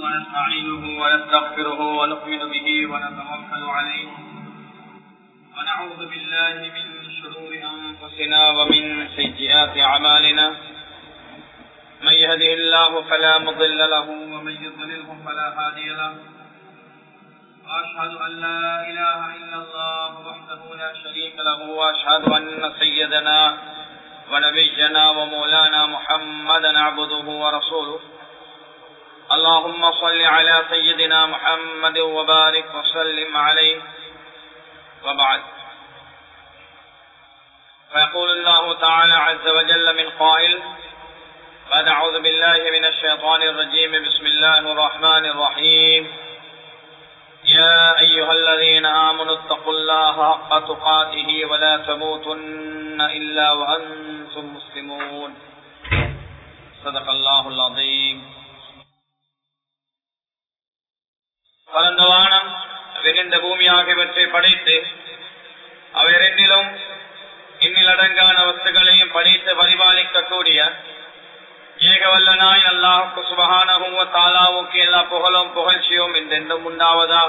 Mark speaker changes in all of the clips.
Speaker 1: ونستعينه ونستغفره ونؤمن به ونتوكل عليه ونعوذ بالله من شرور أنفسنا ومن سيئات أعمالنا من يهده الله فلا مضل له ومن يضلله فلا هادي له وأشهد أن لا إله إلا الله وحده لا شريك له وأشهد أن سيدنا ونبينا ومولانا محمدا عبده ورسوله اللهم صل على سيدنا محمد وبارك وسلم عليه وبعد فيقول الله تعالى عز وجل من قائل بعد أعوذ بالله من الشيطان الرجيم بسم الله الرحمن الرحيم يا أيها الذين آمنوا اتقوا الله حق تقاته ولا تموتن إلا وأنتم مسلمون صدق الله العظيم பரந்த வானம் விரிந்த பூமி ஆகியவற்றை படைத்து அவை இரண்டிலும் இன்னிலடங்கான வஸ்துகளையும் படைத்து பரிபாலிக்கக்கூடிய ஏகவல்லனாய் அல்லாஹுக்கு சுபகானகும் தாலாவுக்கு எல்லா புகழும் புகழ்ச்சியும் என்றென்றும் உண்டாவதாக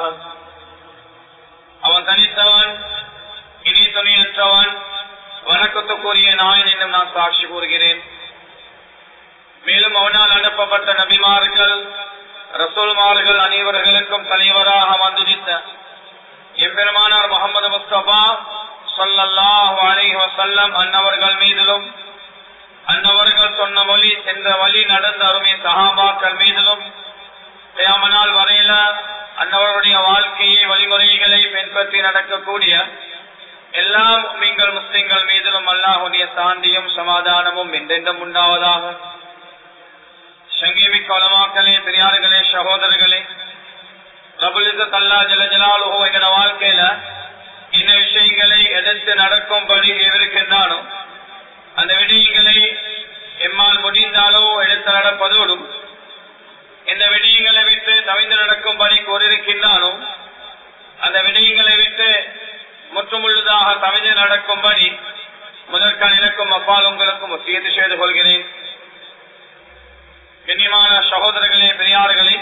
Speaker 1: அவன் தனித்தவன் இனி துணியற்றவன் வணக்கத்துக்குரிய நாயன் என்னும் நான் சாட்சி கூறுகிறேன் மேலும் அவனால் அனுப்பப்பட்ட நபிமார்கள் ரசூல்மார்கள் அனைவர்களுக்கும் தலைவராக வந்துதித்த எம்பெருமானார் முகமது முஸ்தபா சொல்லல்லாஹு அலைஹி வசல்லம் அன்னவர்கள் மீதிலும் அன்னவர்கள் சொன்ன வழி சென்ற வழி நடந்த அருமை சஹாபாக்கள் மீதிலும் தேமனால் வரையில அன்னவருடைய வாழ்க்கையை வழிமுறைகளை பின்பற்றி நடக்கக்கூடிய எல்லா நீங்கள் முஸ்லிம்கள் மீதிலும் அல்லாஹுடைய சாந்தியும் சமாதானமும் என்றென்றும் உண்டாவதாக சங்கீமிக்க வளமாக்களே பெரியார்களே சகோதரர்களே பிரபுலித தல்லா ஜல ஜலாலுகோ என்கிற வாழ்க்கையில இந்த விஷயங்களை எதிர்த்து நடக்கும்படி இருக்கின்றானோ அந்த விடயங்களை எம்மால் முடிந்தாலோ எடுத்து நடப்பதோடும் இந்த விடயங்களை விட்டு தவிந்து நடக்கும்படி கூறியிருக்கின்றானோ அந்த விடயங்களை விட்டு முற்றுமுழுதாக தவிந்து நடக்கும்படி முதற்கால் எனக்கும் அப்பால் உங்களுக்கும் ஒத்தியது செய்து கொள்கிறேன் கண்ணியமான சகோதரர்களே பெரியார்களே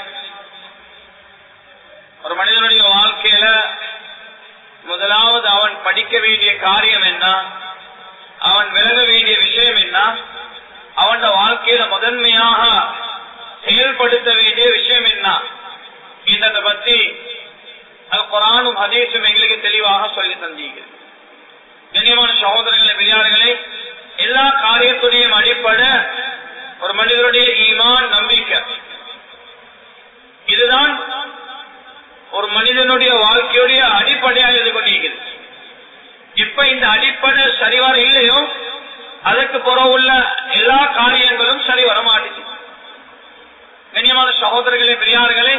Speaker 1: ஒரு மனிதனுடைய வாழ்க்கையில முதலாவது அவன் படிக்க வேண்டிய காரியம் என்ன அவன் விலக வேண்டிய விஷயம் என்ன அவன் வாழ்க்கையில முதன்மையாக செயல்படுத்த வேண்டிய விஷயம் என்ன இதனை பற்றி குரானும் ஹதீஸும் எங்களுக்கு தெளிவாக சொல்லி தந்தீங்க கண்ணியமான சகோதரர்களே பெரியார்களே எல்லா காரியத்துடையும் அடிப்படை ஒரு மனிதனுடைய ஈமான் நம்பிக்கை இதுதான் ஒரு மனிதனுடைய வாழ்க்கையுடைய அடிப்படையாக இது கொண்டிருக்கிறது இப்ப இந்த அடிப்படை சரிவர இல்லையோ அதற்கு புறவுள்ள எல்லா காரியங்களும் சரி வர மாட்டுச்சு கண்ணியமான சகோதரர்களே பெரியார்களே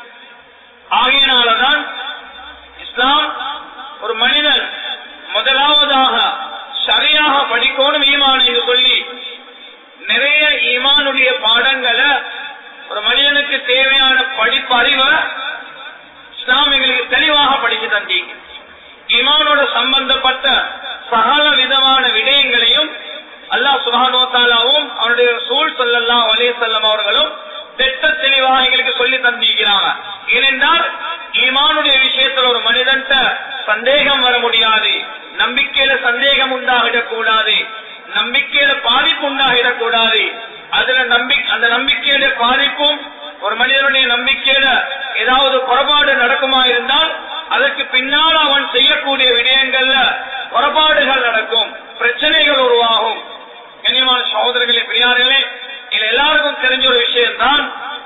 Speaker 1: ஆகையினாலதான் இஸ்லாம் ஒரு மனிதன் முதலாவதாக சரியாக படிக்கணும் ஈமான் என்று சொல்லி நிறைய ஈமானுடைய பாடங்களை ஒரு மனிதனுக்கு தேவையான படிப்பறிவை இஸ்லாம் எங்களுக்கு தெளிவாக படிச்சு தந்தீங்க ஈமானோட சம்பந்தப்பட்ட சகல விதமான விடயங்களையும் அல்லா சுபானோத்தாலாவும் அவனுடைய சூழ் சொல்லலாம் வலே செல்லம் அவர்களும் திட்ட தெளிவாக எங்களுக்கு சொல்லி தந்திருக்கிறாங்க ஏனென்றால் ஈமானுடைய விஷயத்தில் ஒரு மனிதன் சந்தேகம் வர முடியாது நம்பிக்கையில சந்தேகம் உண்டாகிடக் கூடாது நம்பிக்கையில பாதிப்பு உண்டாகிடக்கூடாது அதுல நம்பி அந்த நம்பிக்கையில பாதிப்பும் ஒரு மனிதனுடைய நம்பிக்கையில ஏதாவது குறைபாடு நடக்குமா இருந்தால் அதற்கு பின்னால் அவன் செய்யக்கூடிய விடயங்கள்ல குறைபாடுகள் நடக்கும் பிரச்சனைகள் உருவாகும் கண்ணியமான சகோதரர்களே பெரியார்களே இது எல்லாருக்கும் தெரிஞ்ச ஒரு விஷயம் தான்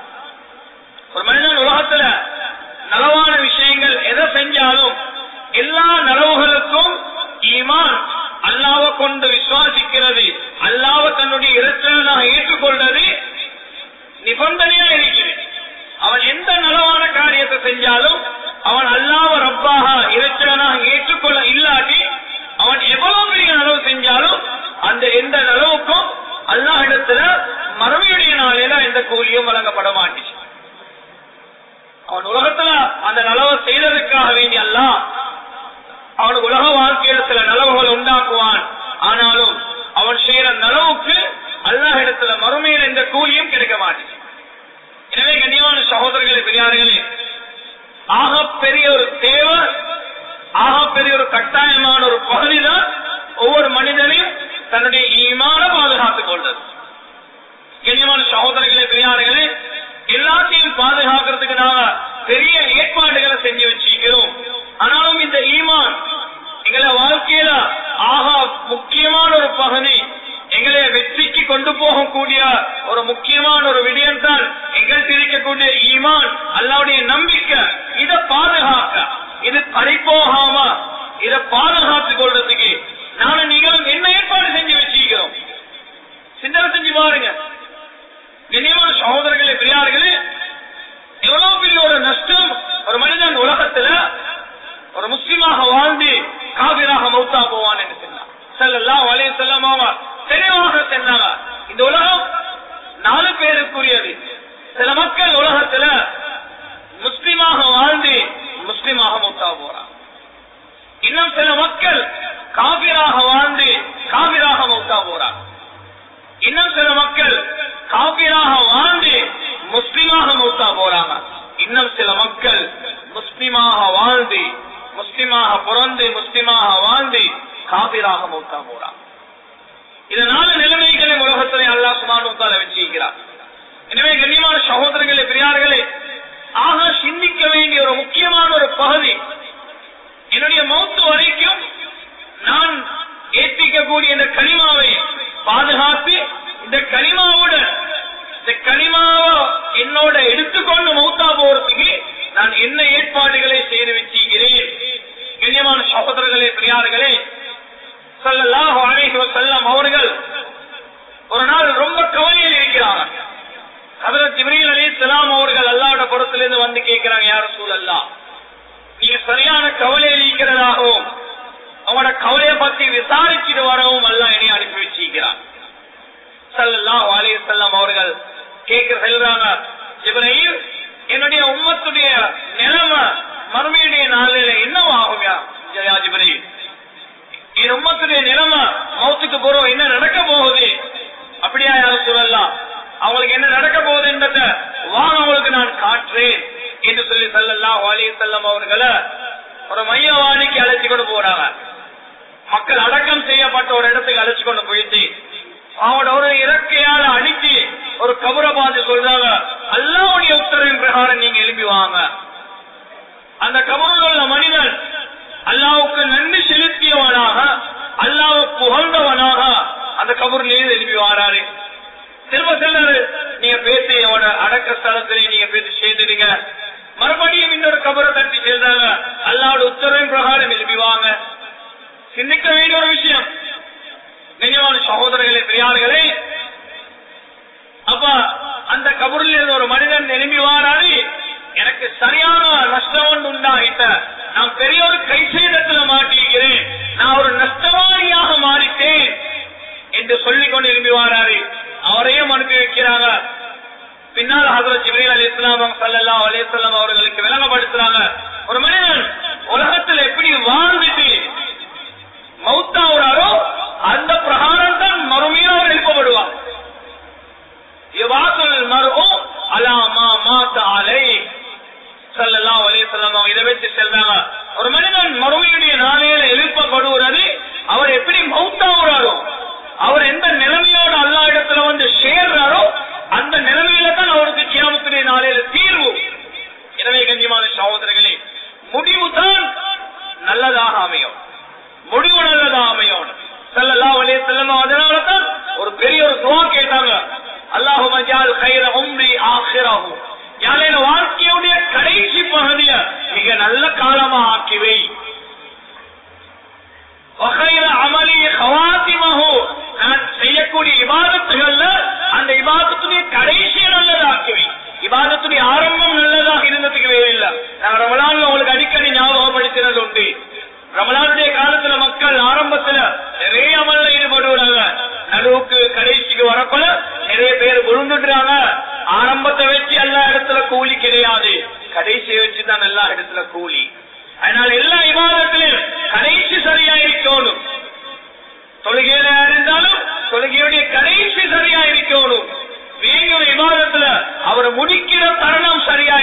Speaker 1: ஒரு மனிதன் உலகத்துல நலவான விஷயங்கள் எதை செஞ்சாலும் எல்லா நலவுகளுக்கும் ஈமான் அல்லாவை கொண்டு விசுவாசிக்கிறது அல்லாவை தன்னுடைய இரச்சலாக ஏற்றுக்கொள்வது நிபந்தனையா இருக்கிறது அவன் எந்த நலவான காரியத்தை செஞ்சாலும் அவன் அல்லாவ ரப்பாக இரச்சலனாக ஏற்றுக்கொள்ள இல்லாட்டி அவன் எவ்வளவு பெரிய நலவு செஞ்சாலும் அந்த எந்த நலவுக்கும் அல்லாஹ் இடத்துல மறுமையுடைய நாளில எந்த கூலியும் வழங்கப்பட மாட்டுச்சு அவன் உலகத்துல அந்த நலவை செய்ததற்காக வேண்டிய அல்லாஹ் அவனுக்கு உலக வாழ்க்கையில சில நலவுகள் உண்டாக்குவான் ஆனாலும் அவன் செய்யற நலவுக்கு அல்லாஹ் இடத்துல மறுமையில் எந்த கூலியும் கிடைக்க மாட்டேங்குது எனவே கண்ணியமான சகோதரர்களே பெரியார்களே ஆக பெரிய ஒரு தேவை ஆக பெரிய ஒரு கட்டாயமான ஒரு பகுதிதான் ஒவ்வொரு மனிதனையும் தன்னுடைய ஈமான பாதுகாத்துக் கொள்வது கண்ணியமான சகோதரர்களே பெரியார்களே எல்லாத்தையும் பாதுகாக்கிறதுக்கு நாங்க பெரிய ஏற்பாடுகளை செஞ்சு வச்சிருக்கிறோம் ஆனாலும் இந்த ஈமான் எங்களை வாழ்க்கையில ஆக முக்கியமான ஒரு பகுதி எங்களை வெற்றிக்கு கொண்டு போகக்கூடிய ஒரு முக்கியமான ஒரு விடயம் தான் எங்கள்கிட்ட இருக்கக்கூடிய ஈமான் அல்லாவுடைய நம்பிக்கை இதை பாதுகாக்க இது பறிப்போகாம இதை பாதுகாத்துக் கொள்றதுக்கு நானும் நீங்களும் என்ன ஏற்பாடு செஞ்சு வச்சிருக்கிறோம் சிந்தனை செஞ்சு பாருங்க கண்ணியமான சகோதரர்களே பெரியார்களே எவ்வளவு பெரிய ஒரு நஷ்டம் ஒரு மனிதன் உலகத்துல ஒரு முஸ்லிமாக வாழ்ந்து காவிராக மௌத்தா போவான் என்று சொன்னார் செல்லலாம் வலைய செல்லமாக தெளிவாக சொன்னாங்க இந்த உலகம் நாலு பேருக்குரியது சில மக்கள் உலகத்துல முஸ்லிமாக வாழ்ந்து முஸ்லிமாக மௌத்தா போறான் இன்னும் சில மக்கள் காவிராக வாழ்ந்து காவிராக மௌத்தா போறான் இன்னும் சில மக்கள் காபிராக வாழ்ந்து முஸ்லிமாக மௌத்தா போறாங்க இன்னும் சில மக்கள் முஸ்லிமாக வாழ்ந்து முஸ்லிமாக பிறந்து முஸ்லிமாக வாழ்ந்து காபிராக மௌத்தா போறாங்க இதனால நிலைமைகளை உலகத்திலே அல்லா சுமானுத்தால வச்சிருக்கிறார் எனவே கண்ணியமான சகோதரர்களே பெரியார்களே ஆக சிந்திக்க வேண்டிய ஒரு முக்கியமான ஒரு பகுதி என்னுடைய மௌத்து வரைக்கும் நான் ஏற்றிக்கக்கூடிய இந்த கனிமாவை பாதுகாத்து இந்த கனிமாவோட இந்த கனிமாவை என்னோட எடுத்துக்கொண்டு மௌத்தா போறதுக்கு நான் என்ன ஏற்பாடுகளை செய்து வச்சிருக்கிறேன் கண்ணியமான சகோதரர்களே பெரியார்களே சல்லல்லாஹு அலைஹி வஸல்லம் அவர்கள் ஒரு நாள் ரொம்ப கவலையில் இருக்கிறாங்க ஹதரத் ஜிப்ரீல் அலைஹிஸ்ஸலாம் அவர்கள் அல்லாஹ்வோட புறத்திலிருந்து வந்து கேட்கிறாங்க யார் ரசூலல்லாஹ் நீங்க சரியான கவலையில் இருக்கிறதாகவும் அவனோட கவலையை பத்தி விசாரிச்சுட்டு வரவும் அல்ல என்னை அனுப்பி வச்சிருக்கிறான் சல்லல்லாஹு அலைஹி வஸல்லம் அவர்கள் கேட்க செல்றாங்க ஜிப்ரீல் என்னுடைய உம்மத்துடைய நிலைமை மறுமையுடைய நாளில என்னவாகும் யா ஜிப்ரீல் என் உம்மத்துடைய நிலைமை மௌத்துக்கு போறோம் என்ன நடக்க போகுது அப்படியா யாரும் சொல்லலாம் அவங்களுக்கு என்ன நடக்க போகுதுன்றத வாங்க அவங்களுக்கு நான் காட்டுறேன் என்று சொல்லி சல்லல்லாஹு அலைஹி வஸல்லம் அவர்களை ஒரு மையவாணிக்கு அழைச்சு கொண்டு போறாங்க மக்கள் அடக்கம் செய்யப்பட்ட ஒரு இடத்துக்கு அழைச்சு கொண்டு போயிட்டு அவனோட ஒரு இறக்கையால அடிச்சு ஒரு கபரை பார்த்து சொல்றாங்க அல்லாவுடைய உத்தரவின் பிரகாரம் நீங்க எழுப்பி வாங்க அந்த கபரில் உள்ள மனிதன் அல்லாவுக்கு நன்றி செலுத்தியவனாக அல்லாவை புகழ்ந்தவனாக அந்த கபூர்லேயே எழுப்பி வாராரு திரும்ப செல்லாரு நீங்க பேசி அவனோட அடக்க ஸ்தலத்திலே நீங்க பேசி சேர்த்துடுங்க மறுபடியும் இன்னொரு கபரை தட்டி செல்றாங்க அல்லாவோட உத்தரவின் பிரகாரம் எழுப்பிவாங்க சிந்திக்க வேண்டிய ஒரு விஷயம் நினைவான சகோதரர்களே பெரியார்களே அப்ப அந்த கபூரில் இருந்த ஒரு மனிதன் எழுப்பி வாராரு எனக்கு சரியான நஷ்டம் ஒன்று உண்டாகிட்ட நான் பெரிய ஒரு கை சேதத்துல மாட்டியிருக்கிறேன் நான் ஒரு நஷ்டவாரியாக மாறிட்டேன் என்று சொல்லிக் கொண்டு எழுப்பி வாராரு அவரையும் அனுப்பி வைக்கிறாங்க பின்னால் ஹசரத் ஜிப்ரீல் அலி இஸ்லாம் சல்லா அலிஸ்லாம் அவர்களுக்கு விளங்கப்படுத்துறாங்க ஒரு மனிதன் உலகத்தில் எப்படி வாழ்ந்துட்டு மௌத்தாவுறாரோ அந்த பிரகாரம் தான் மறுமையில் அவர் எழுப்பப்படுவார் இவாசல் மருவும் அலாமா மாத்த அலை சல்லல்லா அலிசல்லாம் இதை வச்சு செல்றாங்க ஒரு மனிதன் மறுமையுடைய நாளையில எழுப்பப்படுகிறது அவர் எப்படி மௌத்தாவுறாரோ அவர் எந்த நிலைமையோட அல்லா இடத்துல வந்து சேர்றாரோ அந்த நிலைமையில தான் அவருக்கு கியாமத்துடைய நாளையில தீர்வு எனவே கஞ்சிமான சகோதரர்களே முடிவு தான் நல்லதாக அமையும் முடிவு நல்லதாக அமையும் சல்லல்லா அலைஹி வஸல்லம் அதனால தான் ஒரு பெரிய ஒரு துவா கேட்டாங்க அல்லாஹு மஜால் கைர உம்ரி ஆখিরাஹு யாழைன வாழ்க்கையுடைய கடைசி பகுதிய மிக நல்ல காலமா ஆக்கிவை வகைர அமலி ஹவாத்திமஹு நான் செய்யக்கூடிய இபாதத்துகள்ல அந்த இபாதத்துடைய கடைசியை நல்லதாக்குவை இபாதத்துடைய ஆரம்பம் நல்லதாக இருந்ததுக்கு வேறு இல்ல நான் ரமலான்ல உங்களுக்கு அடிக்கடி ஞாபகப்படுத்தினது உண்டு ரமலானுடைய காலத்துல மக்கள் ஆரம்பத்துல நிறைய அமல்ல ஈடுபடுவாங்க நடுவுக்கு கடைசிக்கு வரப்பல நிறைய பேர் விழுந்துடுறாங்க ஆரம்பத்தை வச்சு எல்லா இடத்துல கூலி கிடையாது கடைசியை வச்சுதான் எல்லா இடத்துல கூலி அதனால எல்லா விவாதத்திலும் கடைசி சரியா இருக்கணும் தொழுகையில இருந்தாலும் தொழுகையுடைய கடைசி சரியா இருக்கணும் வேங்கிற விவாதத்துல அவர் முடிக்கிற தருணம் சரியா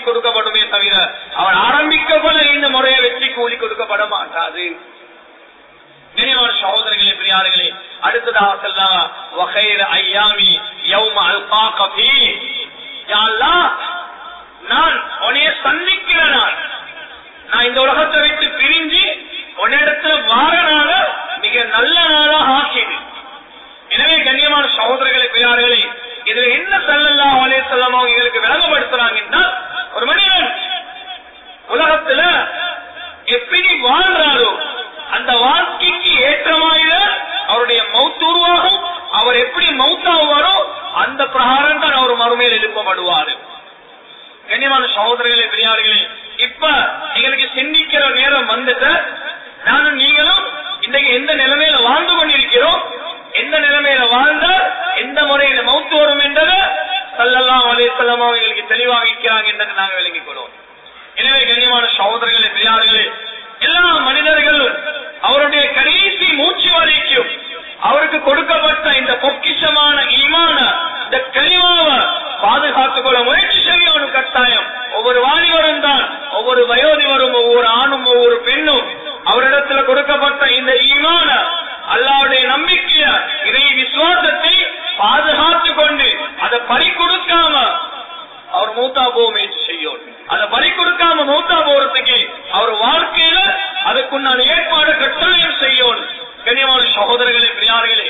Speaker 1: கொடுக்கப்படுமே தவிர அவர் ஆரம்பிக்கப்பட இந்த முறையை வச்சு கூலி கொடுக்கப்பட மாட்டாது நினைவான சகோதரர்களே பிரியார்களே அடுத்ததாக செல்லாம் வகைர ஐயாமி யௌம அல்காக ஃபீ யா அல்லாஹ் நான் உன்னைய சந்திக்கிற நான் நான் இந்த உலகத்தை விட்டு பிரிஞ்சு உன்னிடத்துல வாரனால மிக நல்ல நாளாக ஆக்கிடு எனவே கண்ணியமான சகோதரர்களை பிரியார்களே இதுல என்ன சல்லல்லா அலே செல்லமா எங்களுக்கு விளங்கப்படுத்துறாங்கன்னா ஒரு மனிதன் உலகத்துல எப்படி வாழ்றாரோ அந்த வாழ்க்கைக்கு ஏற்றமாக அவருடைய மௌத்து உருவாகும் அவர் எப்படி மௌத்தாகுவாரோ அந்த பிரகாரம் தான் அவர் மறுமையில் எழுப்பப்படுவாரு கண்ணியமான சகோதரர்களே பெரியார்களே இப்ப எங்களுக்கு சிந்திக்கிற நேரம் வந்துட்டு நானும் நீங்களும் இன்றைக்கு எந்த நிலைமையில வாழ்ந்து கொண்டிருக்கிறோம் எந்த நிலைமையில வாழ்ந்த எந்த முறையில மௌத்து வரும் என்றது சல்லல்லாம் அலே செல்லமா எங்களுக்கு தெளிவாக இருக்கிறாங்க என்றதை நாங்கள் விளங்கிக் கொள்வோம் எனவே கண்ணியமான சகோதரர்களே பெரியார்களே எல்லா மனிதர்களும் அவருடைய கடைசி மூச்சு வரைக்கும் அவருக்கு கொடுக்கப்பட்ட இந்த பொக்கிஷமான ஈமான இந்த கனிமாவை பாதுகாத்துக் கொள்ள முயற்சி செய்யணும் கட்டாயம் ஒவ்வொரு வாலிபரும் தான் ஒவ்வொரு வயோதிபரும் ஒவ்வொரு ஆணும் ஒவ்வொரு பெண்ணும் அவரிடத்துல கொடுக்கப்பட்ட இந்த ஈமான அல்லாவுடைய நம்பிக்கைய இதை விசுவாசத்தை பாதுகாத்துக் கொண்டு அதை பறி கொடுக்காம அவர் மூத்தா போக முயற்சி செய்யும் அதை பறி கொடுக்காம மூத்தா போறதுக்கு அவர் வாழ்க்கையில அதுக்குண்டான ஏற்பாடு கட்டாயம் செய்யணும் கண்ணியமான சகோதரர்களே பிரியார்களே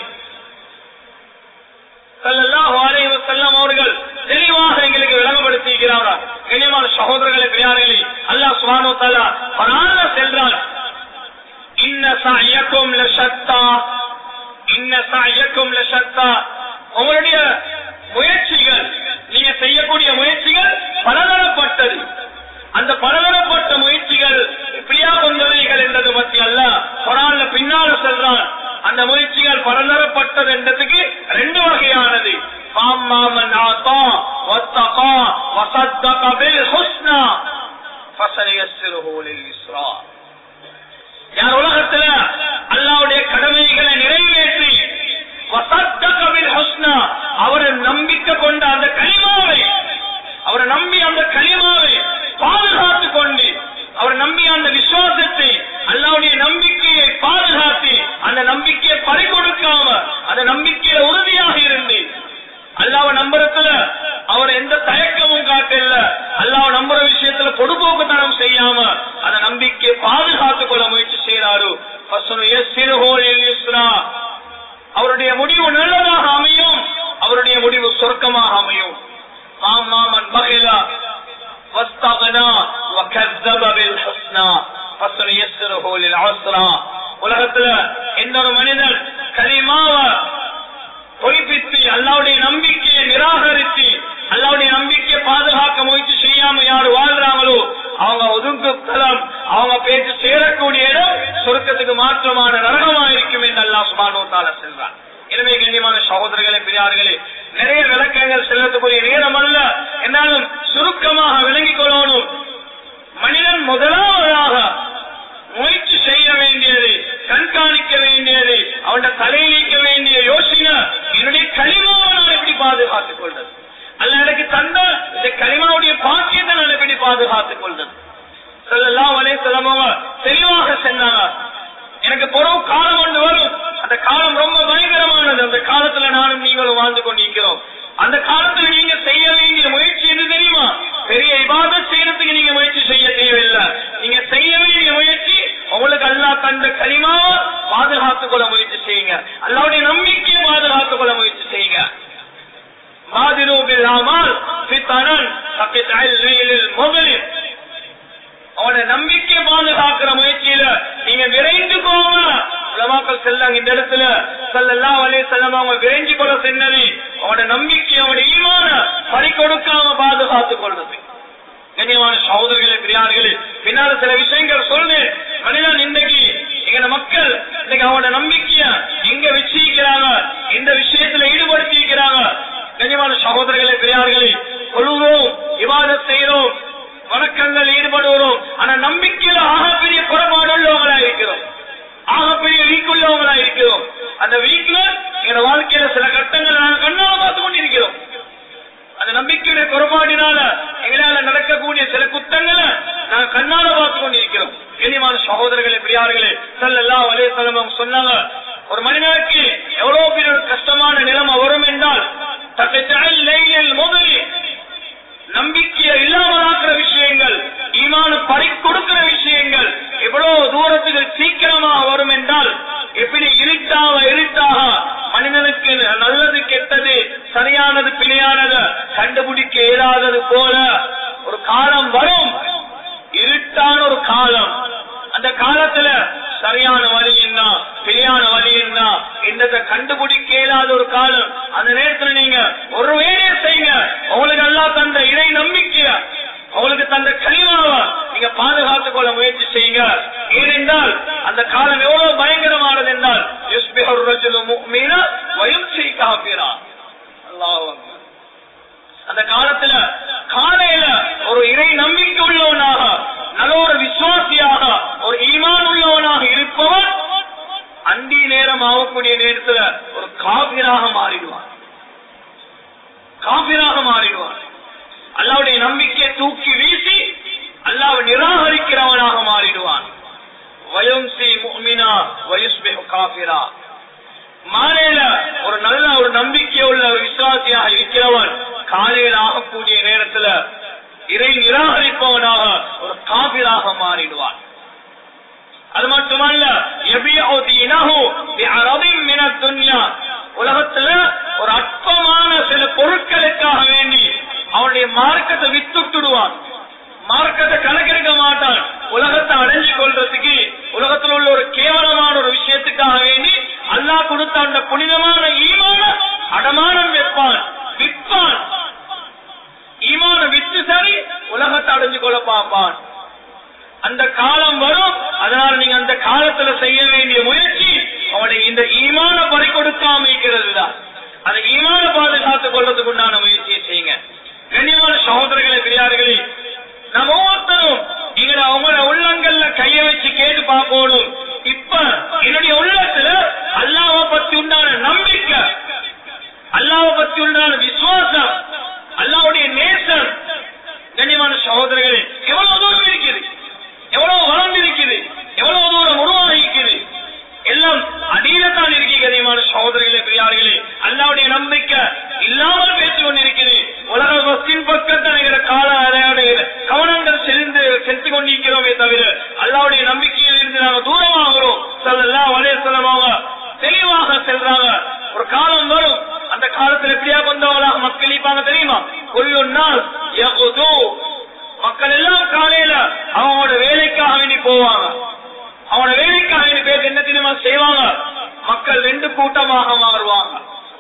Speaker 1: ஸல்லல்லாஹு அலைஹி வஸல்லம் அவர்கள் தெளிவாக எங்களுக்கு விளங்கப்படுத்தியிருக்கிறாரா கண்ணியமான சகோதரர்களே பிரியார்களே அல்லாஹ் சுப்ஹானஹு வ தஆலா குர்ஆன்ல சொல்றார் இன்ன சஅயக்கும் லஷத்தா இன்ன சஅயக்கும் லஷத்தா உங்களுடைய முயற்சிகள் நீங்க செய்யக்கூடிய முயற்சிகள் பலதரப்பட்டது அந்த பலதரப்பட்ட முயற்சிகள் இப்படியா கொண்டவைகள் என்றது பற்றி அல்ல குரான்ல பின்னால சொல்றான் அந்த முயற்சிகள் பலதரப்பட்டது என்றதுக்கு ரெண்டு வகையானது فَأَمَّا مَنْ أَعْطَى وَاتَّقَى وَصَدَّقَ بِالْحُسْنَى فَسَنُيَسِّرُهُ لِلْيُسْرَى யார் உலகத்துல அல்லாவுடைய கடமைகளை நிறைவேற்றி வசத்தக பில்ஹுஸ்னா அவரை நம்பிக்கை கொண்ட அந்த கலிமாவை அவரை நம்பி அந்த கலிமாவை பாதுகாத்துக் கொண்டு அவர் நம்பி அந்த விசுவாசத்தை அல்லாவுடைய நம்பிக்கையை பாதுகாத்து அந்த நம்பிக்கையை பறி கொடுக்காம அந்த நம்பிக்கையில உறுதியாக இருந்து அல்லாவ நம்புறதுல அவர் எந்த தயக்கமும் காட்டல அல்லாவ நம்புற விஷயத்துல பொடுபோக்குத்தனம் செய்யாம அந்த நம்பிக்கையை பாதுகாத்துக் கொள்ள முயற்சி செய்யறாரு அவருடைய முடிவு நல்லதாக அமையும் அவருடைய முடிவு சொர்க்கமாக அமையும் மாமன் மகிழா واستغنى وكذب بالحسنى فسنيسره للعسرى உலகத்துல எந்த ஒரு மனிதன் கலிமாவ பொய்ப்பித்து அல்லாவுடைய நம்பிக்கையை நிராகரித்து அல்லாவுடைய நம்பிக்கையை பாதுகாக்க முயற்சி செய்யாம யாரு வாழ்றாங்களோ அவங்க ஒதுங்கு தளம் அவங்க பேச்சு சேரக்கூடிய இடம் சொர்க்கத்துக்கு மாற்றமான நரகமா இருக்கும் என்று அல்லாஹ் சுபானோ தால செல்றான் எனவே கண்ணியமான சகோதரர்களே பெரியார்களே நிறைய விளக்கங்கள் செல்லத்துக்குரிய நேரம் அல்ல என்னாலும் சுருக்கமாக விளங்கிக் கொள்ளணும் மனிதன் முதலாவதாக முயற்சி செய்ய வேண்டியது கண்காணிக்க வேண்டியது அவன் தலையிலிக்க வேண்டிய யோசனை என்னுடைய களிமாவை நான் எப்படி பாதுகாத்துக் கொள்றது அல்ல எனக்கு தந்த இந்த களிமாவுடைய பாக்கியத்தை நான் எப்படி பாதுகாத்துக் கொள்றது சொல்லலாம் வலே செல்லமாவ தெளிவாக சொன்னாங்க எனக்கு பொறவு காலம் ஒன்று வரும் அந்த காலம் ரொம்ப பயங்கரமானது அந்த காலத்துல நானும் நீங்களும் வாழ்ந்து கொண்டிருக்கிறோம் அந்த காலத்துல நீங்க செய்ய வேண்டிய முயற்சி எது தெரியுமா பெரிய இபாத செய்யறதுக்கு நீங்க முயற்சி செய்ய தேவையில்லை நீங்க செய்ய வேண்டிய முயற்சி உங்களுக்கு அல்லா தந்த களிமாவை பாதுகாத்துக் கொள்ள முயற்சி செய்யுங்க அல்லாவுடைய நம்பிக்கையை பாதுகாத்துக் கொள்ள முயற்சி செய்யுங்க மாதிரூபில் ஆமால் பித்தனன் முதலில் அவனோட நம்பிக்கை பாதுகாக்கிற முயற்சியில நீங்க விரைந்து போங்க உலமாக்கள் செல்லாங்க இந்த இடத்துல செல்லலாம் வலே செல்லம் அவங்க விரைஞ்சு கொள்ள சென்னது அவனோட நம்பிக்கை அவனோட ஈமான பறி கொடுக்காம பாதுகாத்துக் கொள்றது கண்ணியமான சகோதரர்களே பிரியார்களே பின்னால சில விஷயங்கள் சொல்லு மனிதன் இன்றைக்கு எங்க மக்கள் இன்னைக்கு அவனோட நம்பிக்கைய எங்க வச்சிருக்கிறாங்க இந்த விஷயத்துல ஈடுபடுத்தி இருக்கிறாங்க கண்ணியமான சகோதரர்களே பெரியார்களே கொள்ளுவோம் விவாதம் செய்யறோம் வணக்கங்கள் ஈடுபடுவோம் ஆனா நம்பிக்கையில ஆகப்பெரிய குறைபாடு உள்ளவங்களா இருக்கிறோம் ஆகப்பெரிய வீக் உள்ளவங்களா இருக்கிறோம் அந்த வீக்ல எங்க வாழ்க்கையில சில கட்டங்கள் நாங்கள் கண்ணால பார்த்து கொண்டிருக்கிறோம் அந்த நம்பிக்கையுடைய குறைபாடினால எங்களால நடக்கக்கூடிய ஸல்லல்லாஹு அலைஹி வஸல்லம் அவங்க சொன்னாங்க ஒரு மனிதனுக்கு எவ்வளவு பெரிய ஒரு கஷ்டமான நிலைமை வரும் என்றால் தக்கச்சல் லைலில் முதலி நம்பிக்கையை இல்லாமலாக்குற விஷயங்கள் ஈமான பறி கொடுக்கிற விஷயங்கள் எவ்வளவு தூரத்துக்கு சீக்கிரமாக வரும் என்றால் எப்படி இருட்டாக இருட்டாக மனிதனுக்கு நல்லது கெட்டது சரியானது பிழையானது கண்டுபிடிக்க இயலாதது போல ஒரு காலம் வரும் இருட்டான ஒரு காலம் அந்த காலத்துல சரியான வழி என்ன பிழையான வழி என்ன என்னதை கண்டுபிடிக்க இயலாத ஒரு காலம் அந்த நேரத்துல நீங்க ஒரு வேலையை செய்யுங்க உங்களுக்கு நல்லா தந்த இறை நம்பிக்கைய அவங்களுக்கு தந்த கனிவாவ நீங்க பாதுகாத்துக் கொள்ள முயற்சி செய்யுங்க ஏனென்றால் அந்த காலம் எவ்வளவு பயங்கரமானது என்றால் யுஸ்பிஹர் ரஜுலு முஃமினா வயும்சி காஃபிரா அல்லாஹ் அக்பர். அந்த காலத்துல காலையில ஒரு இறை நம்பிக்கை உள்ளவனாக நல்ல ஒரு விசுவாசியாக ஒரு ஈமான் உள்ளவனாக இருப்பவன் அந்தி நேரம் ஆகக்கூடிய நேரத்துல ஒரு காபிராக மாறிடுவான் காபிராக மாறிடுவான் அல்லாவுடைய நம்பிக்கையை தூக்கி வீசி அல்லாவை நிராகரிக்கிறவனாக மாறிடுவான் வயம்சி முஃமினா வயுஸ்பிஹு காபிரா மாலையில ஒரு நல்ல ஒரு நம்பிக்கை உள்ள ஒரு விசுவாசியாக இருக்கிறவன் காலையில் ஆகக்கூடிய நேரத்துல இறை நிராகரிப்பவனாக ஒரு காபிராக மாறிடுவான் அது மட்டுமல்ல எபியோ தீனஹு பிஅரதின் மினத் துன்யா உலகத்துல ஒரு அற்பமான சில பொருட்களுக்காக வேண்டி அவனுடைய மார்க்கத்தை வித்துட்டுடுவான் மார்க்கத்தை கணக்கெடுக்க மாட்டான் உலகத்தை அடைஞ்சு கொள்றதுக்கு உலகத்தில் உள்ள ஒரு கேவலமான ஒரு விஷயத்துக்காக வேண்டி அல்லாஹ் கொடுத்த அந்த புனிதமான ஈமான அடமானம் வைப்பான் விற்பான் ஈமான வித்து சரி உலகத்தை அடைஞ்சு கொள்ள பார்ப்பான் அந்த காலம் வரும் அதனால நீங்க அந்த காலத்துல செய்ய வேண்டிய முயற்சி அவனை இந்த ஈமான பறி கொடுக்காம இருக்கிறது தான் அந்த ஈமான பாதுகாத்துக் கொள்றதுக்கு உண்டான முயற்சியை செய்யுங்க கண்ணியமான சகோதரர்களே பெரியார்களே நம்ம ஒவ்வொருத்தரும் எங்களை அவங்களோட உள்ளங்கள்ல கைய வச்சு கேட்டு பார்க்கணும் இப்ப என்னுடைய உள்ளத்துல அல்லாவை பத்தி உண்டான நம்பிக்கை அல்லாவை பத்தி உண்டான விசுவாசம் அல்லாவுடைய நேசம் கண்ணியமான சகோதரர்களே எவ்வளவு தூரம் இருக்குது எவ்வளவு வளர்ந்து இருக்குது எவ்வளவு தூரம் உருவாகிக்குது எல்லாம் அடியில்தான் இருக்கு கண்ணியமான சகோதரர்களே பெரியார்களே அல்லாவுடைய நம்பிக்கை இல்லாமல் பேசிக் கொண்டிருக்கிறது உலக வஸ்தின் பக்கத்தில் இருக்கிற கால அடையாடைய கவனங்கள் செறிந்து சென்று கொண்டிருக்கிறோமே தவிர அல்லாவுடைய நம்பிக்கையில் இருந்து நாங்க தூரமாகிறோம் சொல்லலாம் வலைய சொல்லமாக தெளிவாக செல்றாங்க ஒரு காலம் வரும் அந்த காலத்துல எப்படியா கொண்டவங்களாக மக்கள் இருப்பாங்க தெரியுமா கொல்லு நாள் மக்கள் எல்லாம் காலையில அவங்களோட வேலைக்காக வேண்டி போவாங்க அவனோட வேலைக்காக வேண்டி பேர் என்ன தெரியுமா செய்வாங்க மக்கள் ரெண்டு கூட்டமாக மாறுவாங்க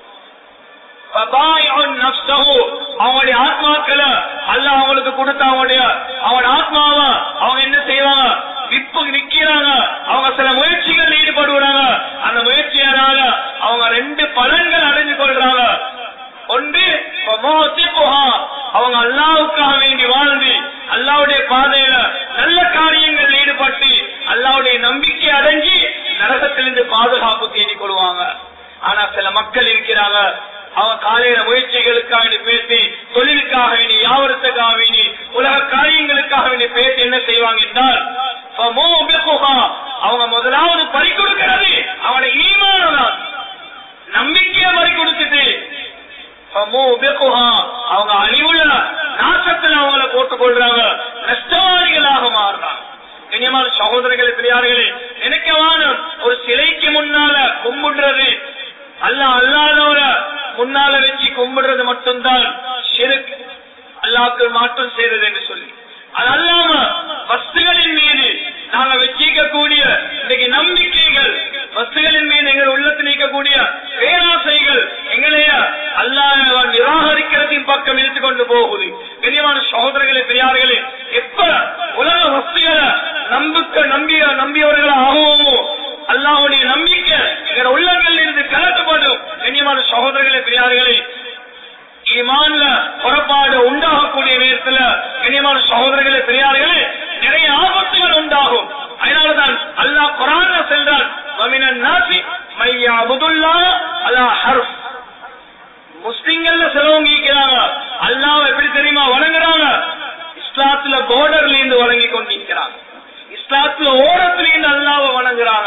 Speaker 1: ஃபபாயிஉன் நஃப்ஸஹு, அவங்களுடைய ஆத்மாக்களை அல்லாஹ் அவங்களுக்கு கொடுத்த அவங்களுடைய அவங்களோட ஆத்மாவை அவங்க என்ன செய்வாங்க விப்பு விக்கிறாங்க அவங்க சில முயற்சிகள் ஈடுபடுறாங்க அந்த முயற்சியால அவங்க ரெண்டு பலன்கள் அடைஞ்சு கொள்றாங்க ஒன்று ஃபமாசிபுஹா, அவங்க அல்லாவுக்காக வேண்டி வாழ்ந்து அல்லாவுடைய பாதையில நல்ல காரியங்கள் ஈடுபட்டு அல்லாவுடைய நம்பிக்கை அடைஞ்சி நரகத்திலிருந்து பாதுகாப்பு தேடிக் கொள்வாங்க ஆனா சில மக்கள் இருக்கிறாங்க அவங்க காலையில முயற்சிகளுக்காக வேண்டி பேசி தொழிலுக்காக வேண்டி வியாபாரத்துக்காக வேண்டி உலக காரியங்களுக்காக வேண்டி பேசி என்ன செய்வாங்க என்றால் ஃபமூபிகுஹா, அவங்க முதலாவது பறி கொடுக்கிறது அவனை ஈமானதான் நம்பிக்கையை பறி கொடுத்துட்டு ஃபமூபிகுஹா, அவங்க அழிவுள்ள நாசத்துல அவங்கள போட்டுக் கொள்றாங்க நஷ்டவாதிகளாக மாறுறாங்க கண்ணியமான சகோதரர்களே பெரியார்களே நினைக்கவான ஒரு சிலைக்கு முன்னால கும்பிடுறது அல்ல அல்லாதவர முன்னால வச்சு கும்பிடுறது மட்டும்தான் ஷிருக் அல்லாக்கு மாற்றம் செய்யறது என்று சொல்லி அது அல்லாம வஸ்துகளின் மீது நாங்க வச்சிக்கக்கூடிய இன்னைக்கு நம்பிக்கைகள் வஸ்துகளின் மீது எங்கள் உள்ளத்தில் இருக்கக்கூடிய பேராசைகள் எங்களைய அல்லாஹ் நிராகரிக்கிறதின் பக்கம் இழுத்து கொண்டு போகுது கண்ணியமான சகோதரர்களே பெரியார்களே எப்ப உலக வஸ்துகளை நம்பிக்க நம்பிய நம்பியவர்கள் ஆகுவோமோ அல்லாஹ்வுடைய நம்பிக்கை எங்கள் உள்ளங்கள் இருந்து கலட்டப்படும் கண்ணியமான சகோதரர்களே பெரியார்களே ஈமான்ல புறப்பாடு உண்டாகக்கூடிய நேரத்துல கண்ணியமான சகோதரர்களே பெரியார்களே நிறைய ஆபத்துகள் உண்டாகும் அதனாலதான் அல்லாஹ் குரான சென்றான் வமினன் நாசி மையா அபுதுல்லா அல்லா ஹர்ஃப் முஸ்லிம்கள்ல சிலவங்க இருக்கிறாங்க அல்லாஹ் எப்படி தெரியுமா வணங்குறாங்க இஸ்லாத்துல பார்டர்ல இருந்து வழங்கி கொண்டிருக்கிறாங்க இஸ்லாத்துல ஓரத்திலேயும் அல்லாவ வணங்குறாங்க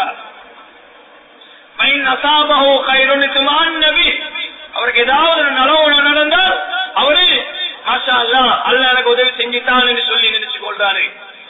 Speaker 1: மைன் அசாபஹோ கைருணித்துமான் நபி அவருக்கு ஏதாவது ஒரு நலவு நடந்தால் அவரு மாஷா அல்லா அல்ல எனக்கு உதவி செஞ்சுட்டான் என்று சொல்லி நினைச்சு கொள்றாரு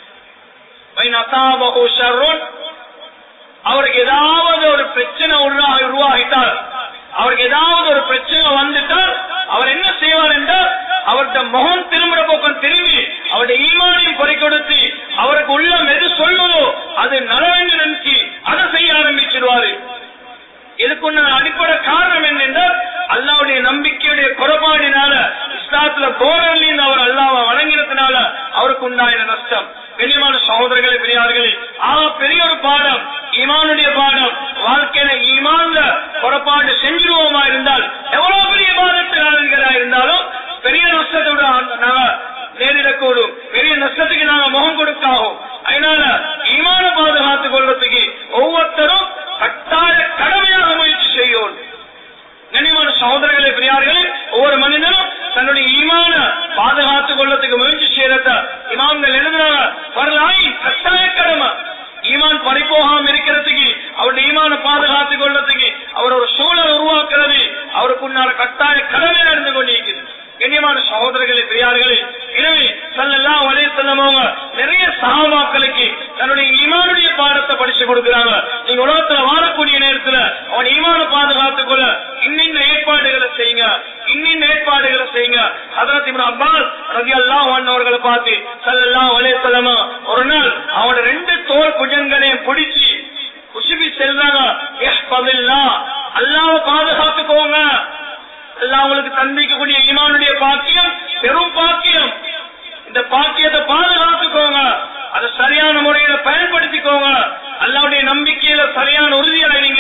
Speaker 1: மைன் அசாபஹோ ஷர்ருன் அவருக்கு ஏதாவது ஒரு பிரச்சனை உருவாகி உருவாகிட்டால் அவருக்கு ஏதாவது ஒரு பிரச்சனை வந்துட்டால் அவர் என்ன செய்வார் என்றால் அவர்கிட்ட முகம் திரும்புற பக்கம் திரும்பி அவருடைய ஈமானையும் குறை கொடுத்து அவருக்கு உள்ளம் எது சொல்லுதோ அது நலவென்று நினைச்சு அதை செய்ய ஆரம்பிச்சிருவாரு இதுக்குள்ள அடிப்படை காரணம் என்னென்றால் அல்லாவுடைய நம்பிக்கையுடைய குறைபாடினால இஸ்லாத்துல போரலின் அவர் அல்லாவை வணங்கினதுனால அவருக்கு உண்டாயின நஷ்டம் கண்ணியமான சகோதரர்களே பெரியார்களே ஆக பெரிய ஒரு பாடம் ஈமானுடைய பாடம் வாழ்க்கையில ஈமான்ல புறப்பாடு செஞ்சிருவோமா இருந்தால் எவ்வளவு பெரிய பாதத்தினாளர்களா இருந்தாலும் பெரிய நஷ்டத்தோட நாங்க நேரிடக்கூடும் பெரிய நஷ்டத்துக்கு நாங்க முகம் கொடுக்காகும் அதனால ஈமான பாதுகாத்துக் கொள்றதுக்கு ஒவ்வொருத்தரும் கட்டாய கடமையாக முயற்சி செய்யும் கண்ணியமான சகோதரர்களே பெரியார்களே ஒவ்வொரு மனிதனும் தன்னுடைய ஈமான பாதுகாத்துக் கொள்ளத்துக்கு முயற்சி செய்யறத இமாம்கள் எழுதுறாங்க வரலாய் கட்டாய கடமை ஈமான் பறிப்போகாம இருக்கிறதுக்கு அவருடைய ஈமான பாதுகாத்துக் கொள்ளத்துக்கு அவர் ஒரு சூழல் உருவாக்குறது அவருக்கு உன்னால கட்டாய கடமை நடந்து கொண்டிருக்கிறது கண்ணியமான சகோதரர்களே பெரியார்களே எனவே சல்லல்லா வலைய செல்லமவங்க நிறைய சகாபாக்களுக்கு தன்னுடைய ஈமானுடைய பாடத்தை படிச்சு கொடுக்கிறாங்க நீங்க உலகத்துல வாழக்கூடிய நேரத்துல அவன் ஈமான பாதுகாத்துக் கொள்ள இன்னின் ஏற்பாடுகளை செய்யுங்க இன்னின் ஏற்பாடுகளை செய்யுங்க ஹதரத் இப்னு அப்பாஸ் ரலியல்லாஹு அன்ஹு அவர்களை பார்த்து ஸல்லல்லாஹு அலைஹி வஸல்லம் ஒரு நாள் அவனோட ரெண்டு தோல் புஜங்களையும் பிடிச்சி குசுபி செல்றாங்க இஹ்ஃபதில்லாஹ் அல்லாஹ்வை பாதுகாத்துக்கோங்க அல்லாஹ் உங்களுக்கு தந்திக்கக்கூடிய ஈமானுடைய பாக்கியம் பெரும் பாக்கியம் இந்த பாக்கியத்தை பாதுகாத்துக்கோங்க அதை சரியான முறையில பயன்படுத்திக்கோங்க அல்லாவுடைய நம்பிக்கையில சரியான உறுதியடைவீங்க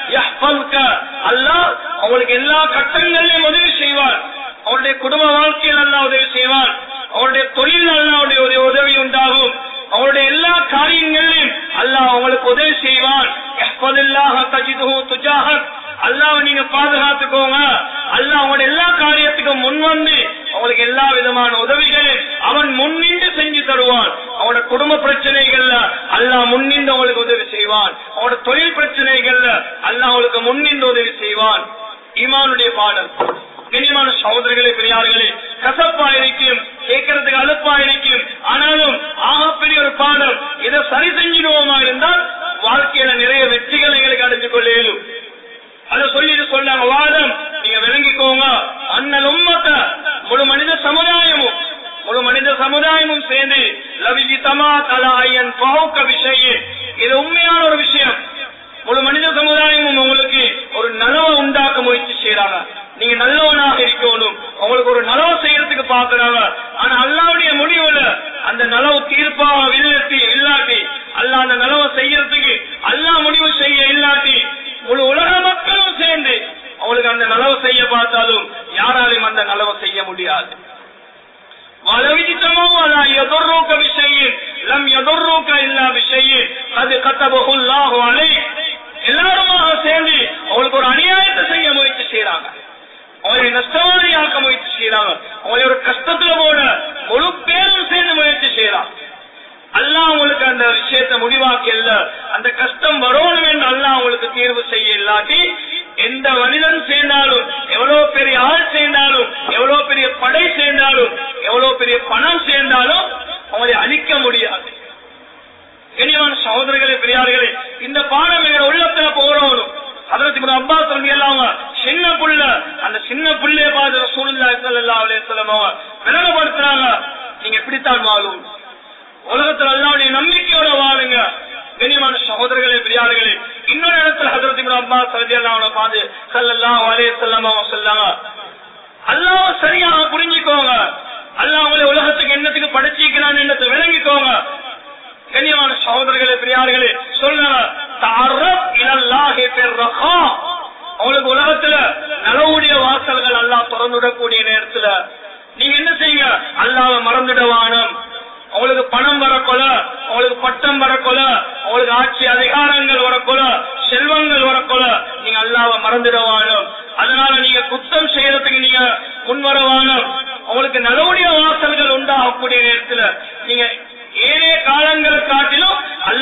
Speaker 1: அல்லாஹ் அவங்களுக்கு எல்லா கட்டங்களிலும் உதவி செய்வார் அவருடைய குடும்ப வாழ்க்கையில் அல்லாஹ் உதவி செய்வார் அவருடைய தொழில் அல்லாவுடைய ஒரு உதவி உண்டாகும் அவருடைய எல்லா காரியங்களிலும் அல்லாஹ் அவங்களுக்கு உதவி செய்வான் அல்லாஹ் நீங்க பாதுகாத்துக்கோங்க அல்லாஹ் அவங்களோட எல்லா காரியத்துக்கும் முன் வந்து அவங்களுக்கு எல்லா விதமான உதவிகளையும் அவன் முன்னின்று செஞ்சு தருவான் அவனோட குடும்ப பிரச்சனைகள்ல அல்லாஹ் முன்னின்று அவங்களுக்கு உதவி செய்வான் அவனோட தொழில் பிரச்சனைகள்ல அல்லாஹ் அவங்களுக்கு முன்னின்று உதவி செய்வான் ஈமானுடைய பாடல் கண்ணியமான சகோதரர்களே பெரியார்களே கசப்பா இருக்கும் கேட்கறதுக்கு அலுப்பா இருக்கும் ஆனாலும் ஆகப்பெரிய ஒரு பாடம் இதை சரி செஞ்சிடுவோமா இருந்தால் வாழ்க்கையில நிறைய வெற்றிகளை எங்களுக்கு அடைஞ்சு கொள்ள இயலும் அதை சொல்லிட்டு சொன்னாங்க வாதம் நீங்க விளங்கிக்கோங்க அண்ணல் உம்மத்த முழு மனித சமுதாயமும் முழு மனித சமுதாயமும் சேர்ந்து லவிஜி தமா தலாயன் பௌக்க விஷயம் இது உண்மையான ஒரு விஷயம் முழு மனித சமுதாயமும் உங்களுக்கு ஒரு நலவை உண்டாக்க முயற்சி செய்யறாங்க நீங்க நல்லவனாக இருக்கணும் உங்களுக்கு ஒரு நலவு செய்யறதுக்கு பாக்குறாங்க ஆனா அல்லாவுடைய முடிவுல அந்த நலவு தீர்ப்பாக வில்லத்தி இல்லாட்டி அல்ல அந்த நலவை செய்யறதுக்கு அல்லா முடிவு செய்ய இல்லாட்டி முழு உலக மக்களும் சேர்ந்து அவங்களுக்கு அந்த நலவு செய்ய பார்த்தாலும் யாராலையும் அந்த நலவை செய்ய முடியாது எதிர்நோக்க விஷயம் லம் எதிர்நோக்க இல்லா விஷயம் அது கத்தபகுல்லாஹு அலை எல்லாருமாக சேர்ந்து அவங்களுக்கு ஒரு அநியாயத்தை செய்ய முயற்சி செய்யறாங்க அவங்களை நஷ்டவாதியாக்க முயற்சி செய்யறாங்க அவங்களை ஒரு கஷ்டத்துல போட முழு பேரும் சேர்ந்து முயற்சி செய்யறாங்க அல்லாஹ் உங்களுக்கு அந்த விஷயத்தை முடிவாக்கி இல்ல அந்த கஷ்டம் வரணும் என்று அல்லாஹ் உங்களுக்கு தீர்வு செய்ய இல்லாட்டி எந்த மனிதன் சேர்ந்தாலும் எவ்வளவு பெரிய ஆள் சேர்ந்தாலும் எவ்வளவு பெரிய படை சேர்ந்தாலும் எவ்வளவு பெரிய பணம் சேர்ந்தாலும் அவங்களை அழிக்க முடியாது கனிவான சகோதரர்களே பெரியார்களே இந்த பாடம் எங்க உள்ளத்துல போறவனும் அதற்கு இப்ப அப்பா சொல்லி எல்லாம் சின்ன புள்ள அந்த சின்ன புள்ளைய பார்த்து சூழ்நிலை சல்லா அலையம் விலகப்படுத்துறாங்க நீங்க எப்படித்தான் வாழும் உலகத்துல அல்லாவுடைய நம்பிக்கையோட வாழுங்க கனிமான சகோதரர்களே பெரியார்களே இன்னொரு இடத்துல ஹசரத் இப்னு அப்பாஸ் ரலியல்லாஹு அன்ஹு பார்த்து ஸல்லல்லாஹு அலைஹி வஸல்லம் அவங்க சொன்னாங்க அல்லாஹ் சரியாக புரிஞ்சுக்கோங்க அல்லாஹ் உங்களை உலகத்துக்கு என்னத்துக்கு படைச்சிக்கிறான் என்னத்தை விளங்கிக்கோங்க கண்ணியமான சகோதரர்களே பெரியார்களே சொல்லுங்க தஅர்ரப் இலல்லாஹி பிர்ரஹா அவங்களுக்கு உலகத்துல நலவுடைய வாசல்கள் அல்லாஹ் திறந்துடக்கூடிய நேரத்துல நீங்க என்ன செய்யுங்க அல்லாஹ்வை மறந்துடவானம் அவங்களுக்கு பணம் வரக்கொல அவங்களுக்கு பட்டம் வரக்கொல அவங்களுக்கு ஆட்சி அதிகாரங்கள் வரக்கொல செல்வங்கள் வரக்கொல நீங்க அல்லாவை மறந்துடவானும் அதனால நீங்க குத்தம் செய்யறதுக்கு நீங்க முன்வரவானும் அவங்களுக்கு நலவுடைய வாசல்கள் உண்டாகக்கூடிய நேரத்துல நீங்க ஏழே காலங்களை காட்டிலும்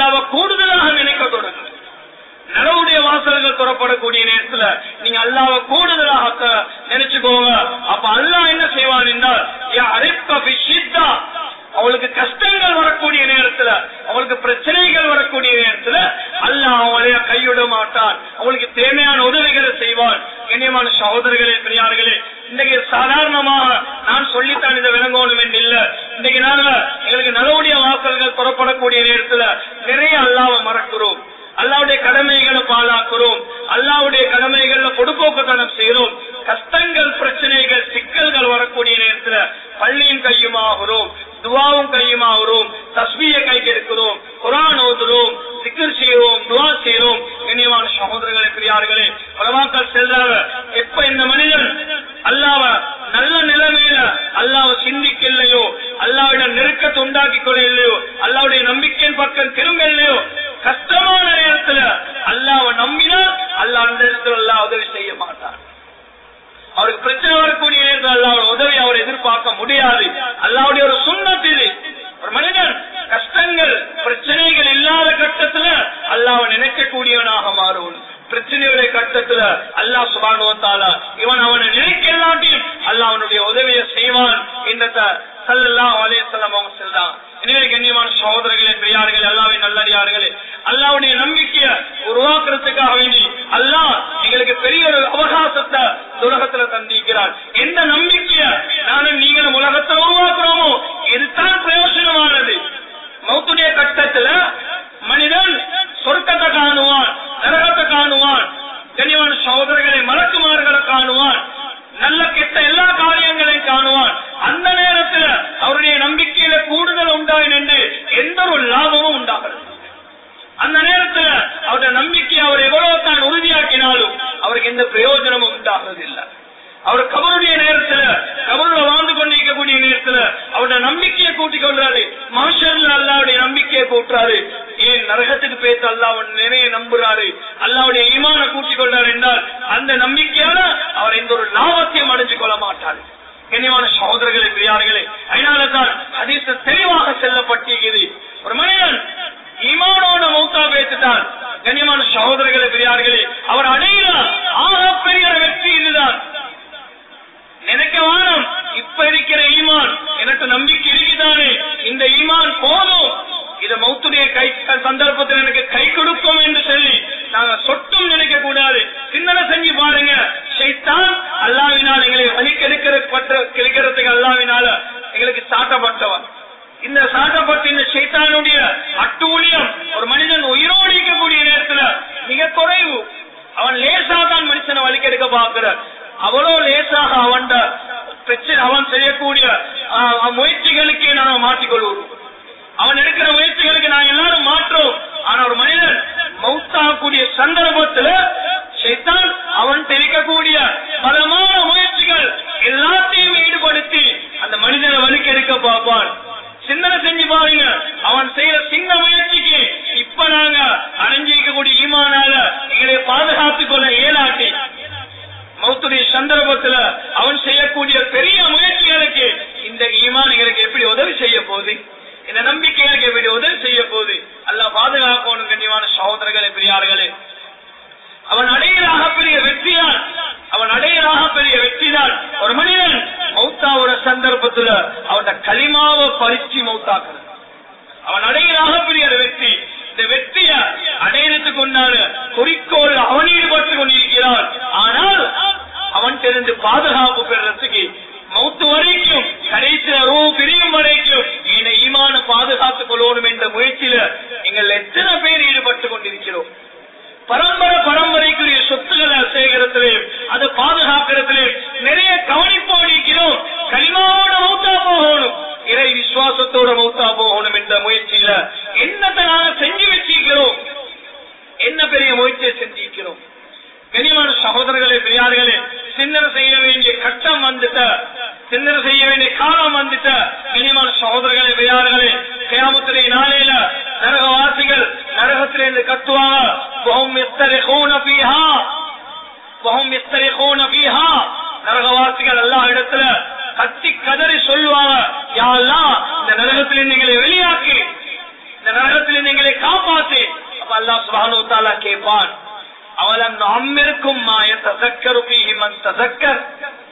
Speaker 1: நீங்க அல்லாஹ்வை கூடுதலாக க- நினைச்சுக்கோங்க அப்ப அல்லாஹ் என்ன செய்வான் என்றால் யா அரிப்ப ஃபி ஷித்தா அவளுக்கு கஷ்டங்கள் வரக்கூடிய நேரத்துல அவளுக்கு பிரச்சனைகள் வரக்கூடிய நேரத்துல அல்லாஹ் அவளைய கைவிட மாட்டான் அவளுக்கு தேவையான உதவிகளை செய்வான் கண்ணியமான சகோதரர்களே பெரியார்களே இன்றைக்கு சாதாரணமாக நான் சொல்லித்தான் இதை விளங்கணும் என்று இல்ல இன்றைக்கு நாங்க எங்களுக்கு நலவுடைய வாசல்கள் புறப்படக்கூடிய நேரத்துல நிறைய அல்லாவை மறக்கிறோம் அல்லாவுடைய கடமைகளை பாழாக்குறோம் அல்லாவுடைய கடமைகள்ல பொடுப்போக்குத்தனம் செய்கிறோம் கஷ்டங்கள் பிரச்சனைகள் சிக்கல்கள் வரக்கூடிய நேரத்துல பள்ளியும் கையுமாகிறோம் துவாவும் கையுமாகிறோம் தஸ்மிய கைக்கு எடுக்கிறோம் குரான் ஓதுறோம் சிக்கர் செய்கிறோம் துவா செய்கிறோம் கண்ணியமான சகோதரர்களே பெரியார்களே பலவாக்கள் செல்றாங்க எப்ப இந்த மனிதன் அல்லாவ நல்ல நிலைமையில அல்லாவ சிந்திக்கலையோ அல்லாவிடம் நெருக்கத்தை உண்டாக்கி கொள்ளலையோ அல்லாவுடைய நம்பிக்கையின் பக்கம் திரும்ப இல்லையோ கஷ்டமான நேரத்துல அல்லாவ நம்பினால் அல்லாஹ் அந்த இடத்துல அல்லாஹ் உதவி செய்ய மாட்டான் அவருக்கு பிரச்சனை வரக்கூடிய நேரத்தில் அல்லாவோட உதவி அவர் எதிர்பார்க்க முடியாது அல்லாவுடைய ஒரு சுண்ணத் இது ஒரு மனிதன் கஷ்டங்கள் பிரச்சனைகள் இல்லாத கட்டத்துல அல்லாவை நினைக்கக்கூடியவனாக மாறுவன் பிரச்சனைகளை கட்டத்துல அல்லாஹ் சுபானுவத்தால இவன் அவனை நினைக்கலாட்டியும் அல்லாஹ் அவனுடைய உதவியை செய்வான் என்ற சல்லல்லாஹு அலைஹி வஸல்லம் அவங்க சொல்றாங்க எனவே கண்ணியமான சகோதரர்களே பெரியார்களே அல்லாவின் நல்லடியார்களே அல்லாவுடைய நம்பிக்கையை உருவாக்குறதுக்காக வேண்டி அல்லாஹ் எங்களுக்கு பெரிய ஒரு அவகாசத்தை இந்த உலகத்துல தந்திருக்கிறார் எந்த நம்பிக்கைய நானும் நீங்களும் உலகத்துல உருவாக்குறோமோ இதுதான் பிரயோஜனமானது மௌத்துடைய கட்டத்துல மனிதன் சொர்க்கத்தை காணுவான் நரகத்தை காணுவான் கண்ணியமான சகோதரர்களை மலக்குமார்களை காணுவான் நல்ல கெட்ட எல்லா காரியங்களையும் காணுவான் அந்த நேரத்துல அவருடைய நம்பிக்கையில கூடுதல் உண்டாயின் என்று எந்த ஒரு லாபமும் உண்டாகிறது அந்த நேரத்துல அவருடைய நம்பிக்கையை அவர் எவ்வளவு தான் உறுதியாக்கினாலும் அவருக்கு எந்த பிரயோஜனமும் உண்டாகிறது இல்லை அவர் கபருடைய நேரத்துல கபருல வாழ்ந்து கொண்டிருக்கக்கூடிய நேரத்துல அவருடைய நம்பிக்கையை கூட்டிக் கொள்றாரு மாஷல்ல அல்லாவுடைய நம்பிக்கையை கூட்டுறாரு ஏன் நரகத்துக்கு பேச அல்லாஹ் நிறைய நம்புறாரு அல்லாவுடைய ஈமான கூட்டிக் கொள்றாரு என்றால் அந்த நம்பிக்கையால அவர் எந்த ஒரு லாபத்தையும் அடைஞ்சு கொள்ள மாட்டார் கண்ணியமான சகோதரர்களே பெரியார்களே அதனால தான் ஹதீஸ் தெளிவாக செல்லப்பட்டிருக்கிறது ஒரு மனிதன் ஈமானோட மௌத்தா பேசிட்டார் கண்ணியமான சகோதரர்களே பெரியார்களே அவர் அடையிற ஆகப்பெரிய வெற்றி இதுதான் நினைக்க வானம் இப்ப இருக்கிற ஈமான் எனக்கு நம்பிக்கை இருக்குதானே இந்த ஈமான் போதும் இத மௌத்துடைய கை சந்தர்ப்பத்தில் எனக்கு கை கொடுக்கும் என்று சொல்லி நாங்க சொட்டும் நினைக்க கூடாது சிந்தனை செஞ்சு பாருங்க ஷைத்தான் அல்லாவினால் எங்களை வழி கெடுக்கிற கெடுக்கிறதுக்கு அல்லாவினால எங்களுக்கு சாட்டப்பட்டவன் இந்த சாட்டப்பட்ட இந்த சைத்தானுடைய அட்டூழியம் ஒரு மனிதன் உயிரோடு இருக்கக்கூடிய நேரத்துல மிக குறைவு அவன் லேசா தான் மனுஷனை வலிக்கெடுக்க பார்க்கிற அவ்வளவு லேசாக அவன் பிரச்சனை அவன் செய்யக்கூடிய ஆஹ், முயற்சிகளுக்கே நாங்கள் மாற்றிக்கொள்வோம் அவன் எடுக்கிற முயற்சிகளுக்கு நாங்கள் எல்லாரும் மாற்றோம் ஆனா ஒரு மனிதன் மௌத்தாகக்கூடிய சந்தர்ப்பத்துல சைத்தான் அவன் தெரிவிக்கக்கூடிய பலமான முயற்சிகள் எல்லாத்தையும் ஈடுபடுத்தி அந்த மனிதனை வலிக்கெடுக்க பார்ப்பான் சிந்தனை செஞ்சு பாருங்க அவன் செய்யற சின்ன முயற்சிக்கு இப்ப நாங்க அடைஞ்சிருக்கக்கூடிய ஈமானால எங்களை பாதுகாத்துக் கொள்ள இயலாட்டி மௌத்துடைய சந்தர்ப்பத்துல அவன் செய்யக்கூடிய பெரிய முயற்சிகளுக்கு இந்த ஈமான் எங்களுக்கு எப்படி உதவி செய்ய போகுது இந்த நம்பிக்கை எனக்கு எப்படி உதவி செய்ய போகுது அல்ல பாதுகாக்கணும் கண்ணியமான சகோதரர்களே பெரியார்களே அவன் அடையலாக பெரிய வெற்றிதான் அவன் அடையலாக பெரிய வெற்றிதான் ஒரு மனிதன் மௌத்தாவோட சந்தர்ப்பத்துல அவன களிமாவை பறிச்சு மௌத்தாக்குறது அவன் அடையலாக பெரிய ஒரு வெற்றி இந்த வெற்றிய அடையறதுக்கு உண்டான குறிக்கோள் அவன் ஈடுபட்டு கொண்டிருக்கிறான் ஆனால் அவன் தெரிந்து பாதுகாப்பு பெறறதுக்கு மௌத்து வரைக்கும் கடைசி ரூ பிரியும் வரைக்கும் என்னை ஈமான பாதுகாத்துக் கொள்ளணும் என்ற முயற்சியில எங்கள் எத்தனை பேர் ஈடுபட்டு கொண்டிருக்கிறோம் பரம்பரை பரம்பரைக்குரிய சொத்துக்களை சேகரத்திலே அதை பாதுகாக்கிறதுலே நிறைய கவனிப்போடு இருக்கிறோம் கனிமாவோட மௌத்தா போகணும் இறை விசுவாசத்தோட மௌத்தா போகணும் என்ற முயற்சியில என்னத்தை நாங்க செஞ்சு வச்சிருக்கிறோம் என்ன பெரிய முயற்சியை செஞ்சிருக்கிறோம் கனிமான சகோதரர்களே பெரியார்களே சிந்தனை செய்ய வேண்டிய கட்டம் வந்துட்ட சிந்தனை செய்ய வேண்டிய காலம் வந்துட்ட கனிமான சகோதரர்களே பெரியார்களே கியாமத்திலே நாளையில நரகவாசிகள் நரகத்திலிருந்து கத்துவாங்க وهم يسترخون فيها وهم يسترخون فيها நரகவாசிகள் எல்லா இடத்துல கத்தி கதறி சொல்லுவாங்க யா அல்லாஹ் இந்த நரகத்திலிருந்து எங்களை வெளியாக்கி இந்த நரகத்திலிருந்து எங்களை காப்பாத்து அப்ப அல்லாஹ் சுப்ஹானஹு வ தஆலா கேட்பான் அவலம் அம்மிருக்கும் மாய தசக்கரு பீஹிமன் தசக்கர்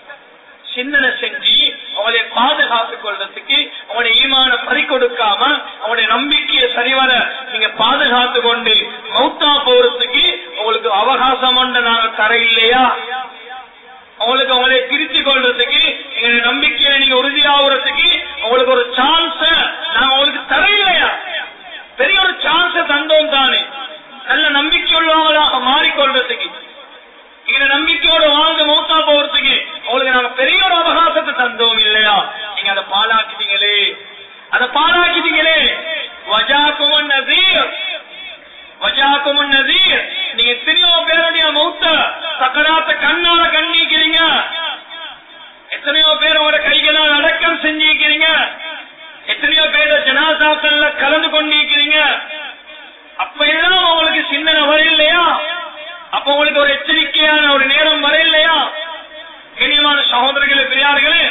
Speaker 1: சிந்தனை செஞ்சு அவளை பாதுகாத்துக் கொள்றதுக்கு அவனுடைய ஈமான பறி கொடுக்காம அவனுடைய நம்பிக்கையை சரிவர நீங்க பாதுகாத்து கொண்டு மௌத்தா போறதுக்கு உங்களுக்கு அவகாசம் ஒன்று நாங்க தர இல்லையா அவங்களுக்கு அவங்களை திருத்திக் கொள்றதுக்கு எங்களுடைய நம்பிக்கையில நீங்க உறுதியாகிறதுக்கு உங்களுக்கு ஒரு சான்ஸ நாங்க உங்களுக்கு தர இல்லையா பெரிய ஒரு சான்ஸ தந்தோம் தானே நல்ல நம்பிக்கை உள்ளவங்களாக மாறிக்கொள்றதுக்கு எங்க நம்பிக்கையோட வாழ்ந்து மௌத்தா போறதுக்கு அவங்களுக்கு நாங்க பெரிய ஒரு அவகாசத்தை தந்தோம் இல்லையா நீங்க அதை பாலாக்கிட்டீங்களே அதை பாலாக்கிட்டீங்களே வஜாக்குமன் நசீர் வஜாக்குமன் நசீர் நீங்க எத்தனையோ பேருடைய மௌத்த சக்கராத்த கண்ணால கண்டிக்கிறீங்க எத்தனையோ பேர் அவரோட கைகளால் அடக்கம் செஞ்சிருக்கிறீங்க எத்தனையோ பேர ஜனாசாக்கள்ல கலந்து கொண்டிருக்கிறீங்க அப்ப எல்லாம் உங்களுக்கு சிந்தனை வரையில்லையா அப்ப உங்களுக்கு ஒரு எச்சரிக்கையான ஒரு நேரம் வரையில்லையா கண்ணியமான சகோதரர்களே பெரியார்களே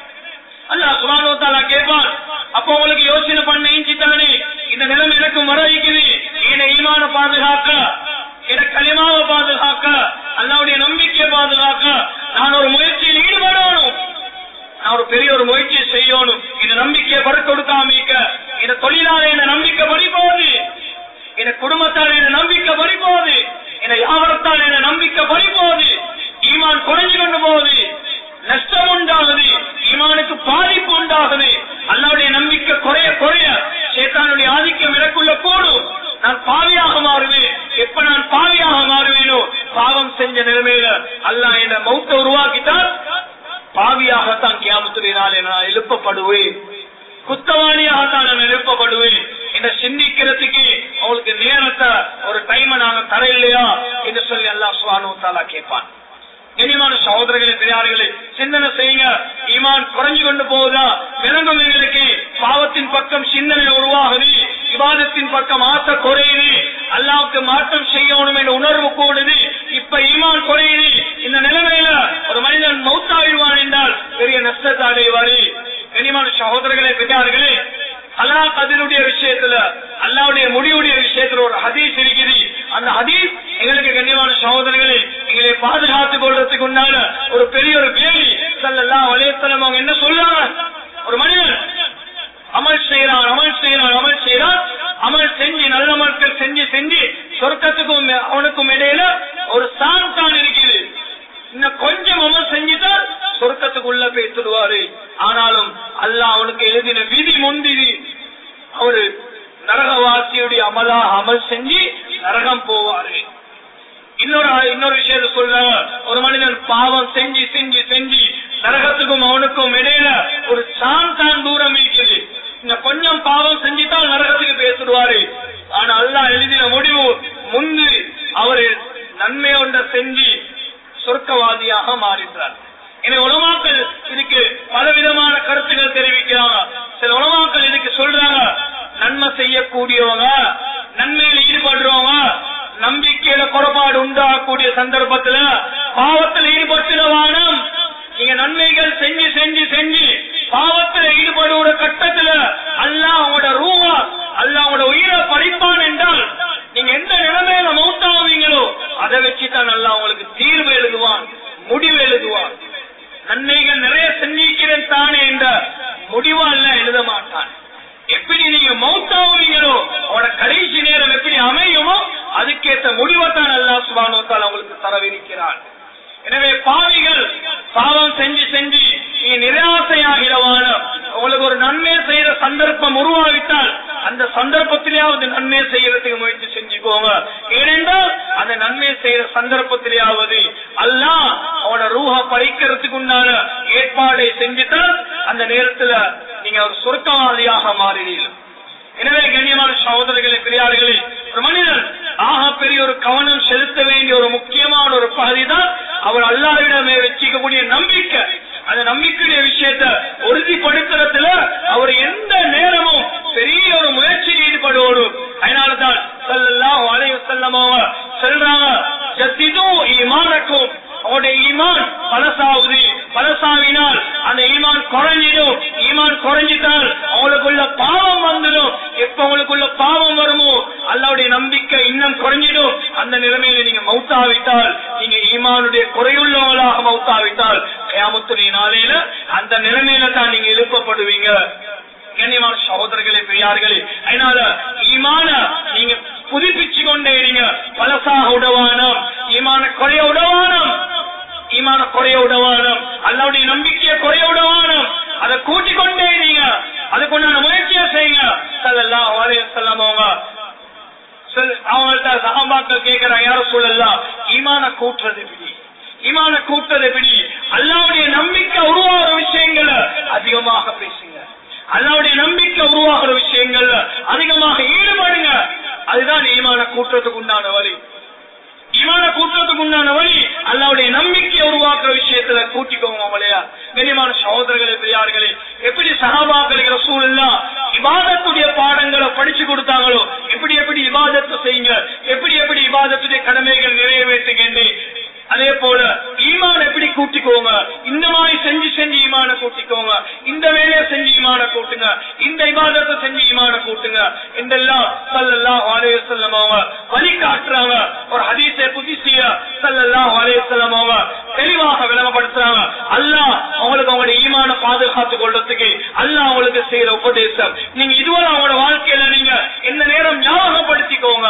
Speaker 1: அல்லா சுபானுவத்தாலா கேட்பான் அப்ப உங்களுக்கு யோசனை பண்ண இஞ்சித்தானே இந்த நிலைமை எனக்கும் வர வைக்குது என்னை ஈமான பாதுகாக்க என களிமாவை பாதுகாக்க அல்லாவுடைய நம்பிக்கையை பாதுகாக்க நான் ஒரு முயற்சியில் ஈடுபடணும் நான் ஒரு பெரிய ஒரு முயற்சியை செய்யணும் இந்த நம்பிக்கையை பறி கொடுக்காமிக்க இந்த தொழிலாள என்ன நம்பிக்கை பறி போகுது இந்த குடும்பத்தால் என்ன நம்பிக்கை பறி போகுது இந்த வியாபாரத்தால் என்ன நம்பிக்கை பறி போகுது ஈமான் குறைஞ்சு கொண்டு போகுது நஷ்டம் உண்டாகுது ஈமானுக்கு பாதிப்பு உண்டாகுது அல்லாவுடைய நம்பிக்கை குறைய குறைய சேத்தானுடைய ஆதிக்கம் எனக்குள்ள கூடும் நான் பாவியாக மாறுவேன் எப்ப நான் பாவியாக மாறுவேனோ பாவம் செஞ்ச நிலைமையில அல்லாஹ் என்ன மௌத்த உருவாக்கிட்டால் பாவியாகத்தான் கியாமத்துடைய நாளை நான் எழுப்பப்படுவேன் குத்தவாளியாகத்தான் நான் எழுப்பப்படுவேன் இந்த சிந்திக்கிறதுக்கு அவங்களுக்கு நேரத்தை ஒரு டைம் நாங்க தர இல்லையா என்று சொல்லி அல்லா சுவானு தாலா கேட்பான் இனிமான சகோதரர்களே பெரியார்களே சிந்தனை செய்யுங்க ஈமான் குறைஞ்சு கொண்டு போகுதா விளங்கும் எங்களுக்கு பாவத்தின் பக்கம் சிந்தனை உருவாகுது விவாதத்தின் பக்கம் ஆசை குறையுது அல்லாவுக்கு மாற்றம் செய்யணும் என்ற உணர்வு கூடுது இப்ப ஈமான் குறையுது இந்த நிலைமையில ஒரு மனிதன் மௌத்தாவிடுவான் என்றால் பெரிய நஷ்டத்தை அடைவாரு கனிமான சகோதரர்களே பெரியார்களே அல்லா கதினுடைய விஷயத்துல அல்லாவுடைய முடிவுடைய விஷயத்துல ஒரு ஹதீஸ் இருக்குது அந்த ஹதீஸ் எங்களுக்கு கண்ணியமான சகோதரர்களே எங்களை பாதுகாத்துக் கொள்றதுக்கு உண்டான ஒரு பெரிய ஒரு கேள்வி சல்லல்லா வலையத்தலம் அவங்க என்ன சொல்றாங்க ஒரு மனிதன் அமல் செய்யறான் அமல் செய்யறான் அமல் செய்யறான் அமல் செஞ்சு நல்ல மக்கள் செஞ்சு செஞ்சு சொர்க்கத்துக்கும் அவனுக்கும் இடையில ஒரு சான் தான் இருக்குது இன்னும் கொஞ்சம் அமல் செஞ்சுதான் சொர்க்கத்துக்குள்ள பேசிடுவாரு ஆனாலும் அல்லாஹ் அவனுக்கு எழுதின விதி முந்திரி அவரு நரகவாசியுடைய அமலா அமல் செஞ்சு நரகம் போவாரு இன்னொரு இன்னொரு விஷயத்த சொல்றாங்க ஒரு மனிதன் பாவம் செஞ்சு செஞ்சு செஞ்சு நரகத்துக்கும் அவனுக்கும் இடையில ஒரு சாந்தான் தூரம் இருக்குது இந்த கொஞ்சம் பாவம் செஞ்சுதான் நரகத்துக்கு பேசிடுவாரு ஆனா அல்லாஹ் எழுதின முடிவு முந்து அவரு நன்மை ஒன்றை செஞ்சு சொர்க்கவாதியாக மாறின்றார் எனவே உலமாக்கள் இதுக்கு பலவிதமான கருத்துக்கள் தெரிவிக்கிறாங்க சில உலமாக்கள் இதுக்கு சொல்றாங்க நன்மை செய்யக்கூடியவங்க நன்மையில ஈடுபடுறவங்க நம்பிக்கையில குறைபாடு உண்டாகக்கூடிய சந்தர்ப்பத்துல பாவத்தில் ஈடுபட்டுவானம் நீங்க நன்மைகள் செஞ்சு செஞ்சு செஞ்சு பாவத்தில் ஈடுபடுற கட்டத்துல அல்ல அவங்களோட ரூவா அல்ல அவங்களோட உயிரை பறிப்பான் என்றால் நீங்க எந்த நிலைமையில மௌத்தாவீங்களோ அதை வச்சுதான் நல்லா உங்களுக்கு தீர்வு எழுதுவான் முடிவு எழுதுவான் நன்மைகள் நிறைய செஞ்சிருக்கிறேன் தானே என்ற முடிவா அல்ல எழுத மாட்டான் எப்படி நீங்க மௌத்தாவீங்களோ அவட கடைசி நேரம் எப்படி அமையுமோ அதுக்கேற்ற முடிவைத்தான் அல்லா சுபானோத்தால் அவங்களுக்கு தரவிருக்கிறான் எனவே பாவிகள் பாவம் செஞ்சு செஞ்சு நீங்க நிராசையாகிறவான உங்களுக்கு ஒரு நன்மை செய்யற சந்தர்ப்பம் உருவாவிட்டால் அந்த சந்தர்ப்பத்திலேயாவது நன்மை செய்யறதுக்கு முயற்சி செஞ்சுக்கோங்க ஏனென்றால் அந்த நன்மை செய்யற சந்தர்ப்பத்திலேயாவது அல்ல அவனோட ரூஹ பறிக்கிறதுக்கு உண்டான ஏற்பாடை செஞ்சுட்டால் அந்த நேரத்துல நீங்க ஒரு சொர்க்கவாதியாக மாறினீர்கள் எனவே கண்ணியமான சகோதரர்களே பெரியார்களே ஒரு மனிதன் ஆக பெரிய ஒரு கவனம் செலுத்த வேண்டிய ஒரு முக்கியமான ஒரு பகுதி தான் அவர் அல்லாவிடமே வச்சுக்கக்கூடிய நம்பிக்கை அந்த நம்பிக்கையுடைய விஷயத்த உறுதிப்படுத்துறதுல அவர் எந்த நேரமும் பெரிய ஒரு முயற்சியில் ஈடுபடுவோம் அதனாலதான் சல்லல்லாஹு அலைஹி வஸல்லம் அவங்க சொல்றாங்க ஜத்திது ஈமானக்கும் அவருடைய ஈமான் பலசாவுது பலசாவினால் அந்த ஈமான் குறைஞ்சிடும் ஈமான் குறைஞ்சிட்டால் அவங்களுக்குள்ள பாவம் வந்துடும் எப்ப அவங்களுக்குள்ள பாவம் வருமோ அல்லாவுடைய நம்பிக்கை இன்னும் குறைஞ்சிடும் அந்த நிலைமையில நீங்க மௌத்தாவி நாளையில அந்த நிலைமையில தான் நீங்க எழுப்பப்படுவீங்க கண்ணியமான சகோதரர்களே பெரியார்களே அதனால ஈமான நீங்க புதுப்பிச்சு கொண்டே இருங்க பழசாக உடவானம் ஈமான குறைய உடவானம் ஈமான குறைய உடவானம் அல்லாவுடைய நம்பிக்கையை குறைய உடவானம் அதை கூட்டிக் கொண்டே இருங்க அதுக்குண்டான முயற்சியை செய்யுங்க சல்லல்லாஹு அலைஹி வஸல்லம் அவங்க சொல்- அவங்கள்ட்ட சகாபாக்கள் கேட்கிறாங்க யாரும் சொல்லலாம் ஈமான கூட்டுறது எப்படி ஈமான கூட்டுறது எப்படி அல்லாவுடைய நம்பிக்கை உருவாகிற விஷயங்களை அதிகமாக பேசுங்க அல்லாவுடைய நம்பிக்கை உருவாகிற விஷயங்கள்ல அதிகமாக ஈடுபடுங்க அதுதான் ஈமான கூட்டுறதுக்கு உண்டான வழி ஈமான கூட்டுறதுக்கு உண்டான வழி அல்லாவுடைய நம்பிக்கையை உருவாக்குற விஷயத்துல கூட்டிக்கோங்க அவங்களையா கண்ணியமான சகோதரர்களே பெரியார்களே எப்படி சகாபாக்களுக்கு ரசூல் எல்லாம் இபாதத்துடைய பாடங்களை படிச்சு கொடுத்தாங்களோ எப்படி எப்படி இபாதத்தை செய்யுங்க எப்படி எப்படி இபாதத்துடைய கடமைகள் நிறைவேற்றுகின்றே அதே போல ஈமான எப்படி கூட்டிக்கோங்க இந்த மாதிரி செஞ்சு செஞ்சு ஈமான கூட்டிக்கோங்க இந்த வேலையை செஞ்சு ஈமான கூட்டுங்க இந்த இபாதத்தை செஞ்சு ஈமான கூட்டுங்க இதெல்லாம் சல்லல்லாஹு அலைஹி வஸல்லம் அவங்க வழி காட்டுறாங்க ஒரு ஹதீஸை புதிசிய சல்லல்லாஹு அலைஹி வஸல்லம் அவங்க தெளிவாக விளங்கப்படுத்துறாங்க அல்லாஹ் அவங்களுக்கு அவங்களுடைய ஈமான பாதுகாத்து கொள்றதுக்கு அல்லாஹ் அவங்களுக்கு செய்யற உபதேசம் நீங்க இதுவரை அவங்களோட வாழ்க்கையில நீங்க இந்த நேரம் ஞாபகப்படுத்திக்கோங்க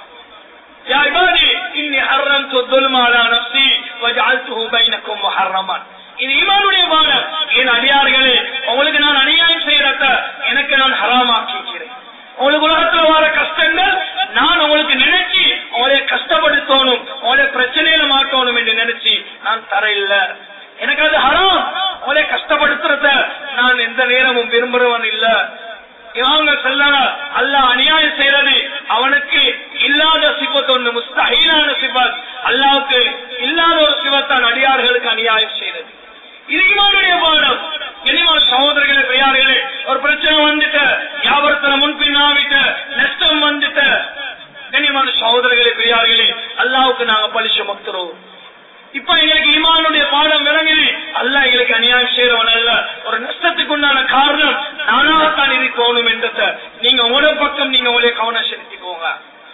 Speaker 1: يا عبادي إني حرمت الظلم على نفسي وجعلته بينكم محرما இது ஈமானுடைய பாடம் என் அடியார்களே உங்களுக்கு நான் அநியாயம் செய்யறத எனக்கு நான் ஹராமாக்கிக்கிறேன் உங்களுக்கு உலகத்துல வர கஷ்டங்கள் நான் உங்களுக்கு நினைச்சு உங்களை கஷ்டப்படுத்தணும் உங்களை பிரச்சனையில மாட்டணும் என்று நினைச்சு நான் தர இல்ல எனக்கு அது ஹராம் உங்களை கஷ்டப்படுத்துறத நான் எந்த நேரமும் விரும்புறவன் இல்ல இவங்க செல்லாத அல்லாஹ் அநியாயம் செய்யறது அவனுக்கு இல்லாத சிபத் ஒன்று முஸ்தஹீலான சிபத் அல்லாவுக்கு இல்லாத ஒரு சிவத்தான் அடியார்களுக்கு அநியாயம் செய்யறது இது இமானுடைய பாடம் இனிமான சகோதரர்களே பெரியார்களே ஒரு பிரச்சனை வந்துட்டு வியாபாரத்துல முன்பின் ஆவிட்டு நஷ்டம் வந்துட்டு கண்ணியமான சகோதரர்களே பெரியார்களே அல்லாவுக்கு நாங்க பழி சுமத்துறோம் இப்ப எங்களுக்கு ஈமானுடைய பாடம் விளங்குது அல்ல எங்களுக்கு அநியாயம் செய்யறவன் அல்ல ஒரு நஷ்டத்துக்கு உண்டான காரணம் நானாகத்தான் இருக்கணும் என்றத நீங்க உங்களோட பக்கம் நீங்க உங்களே கவனம் செலுத்திக்கோங்க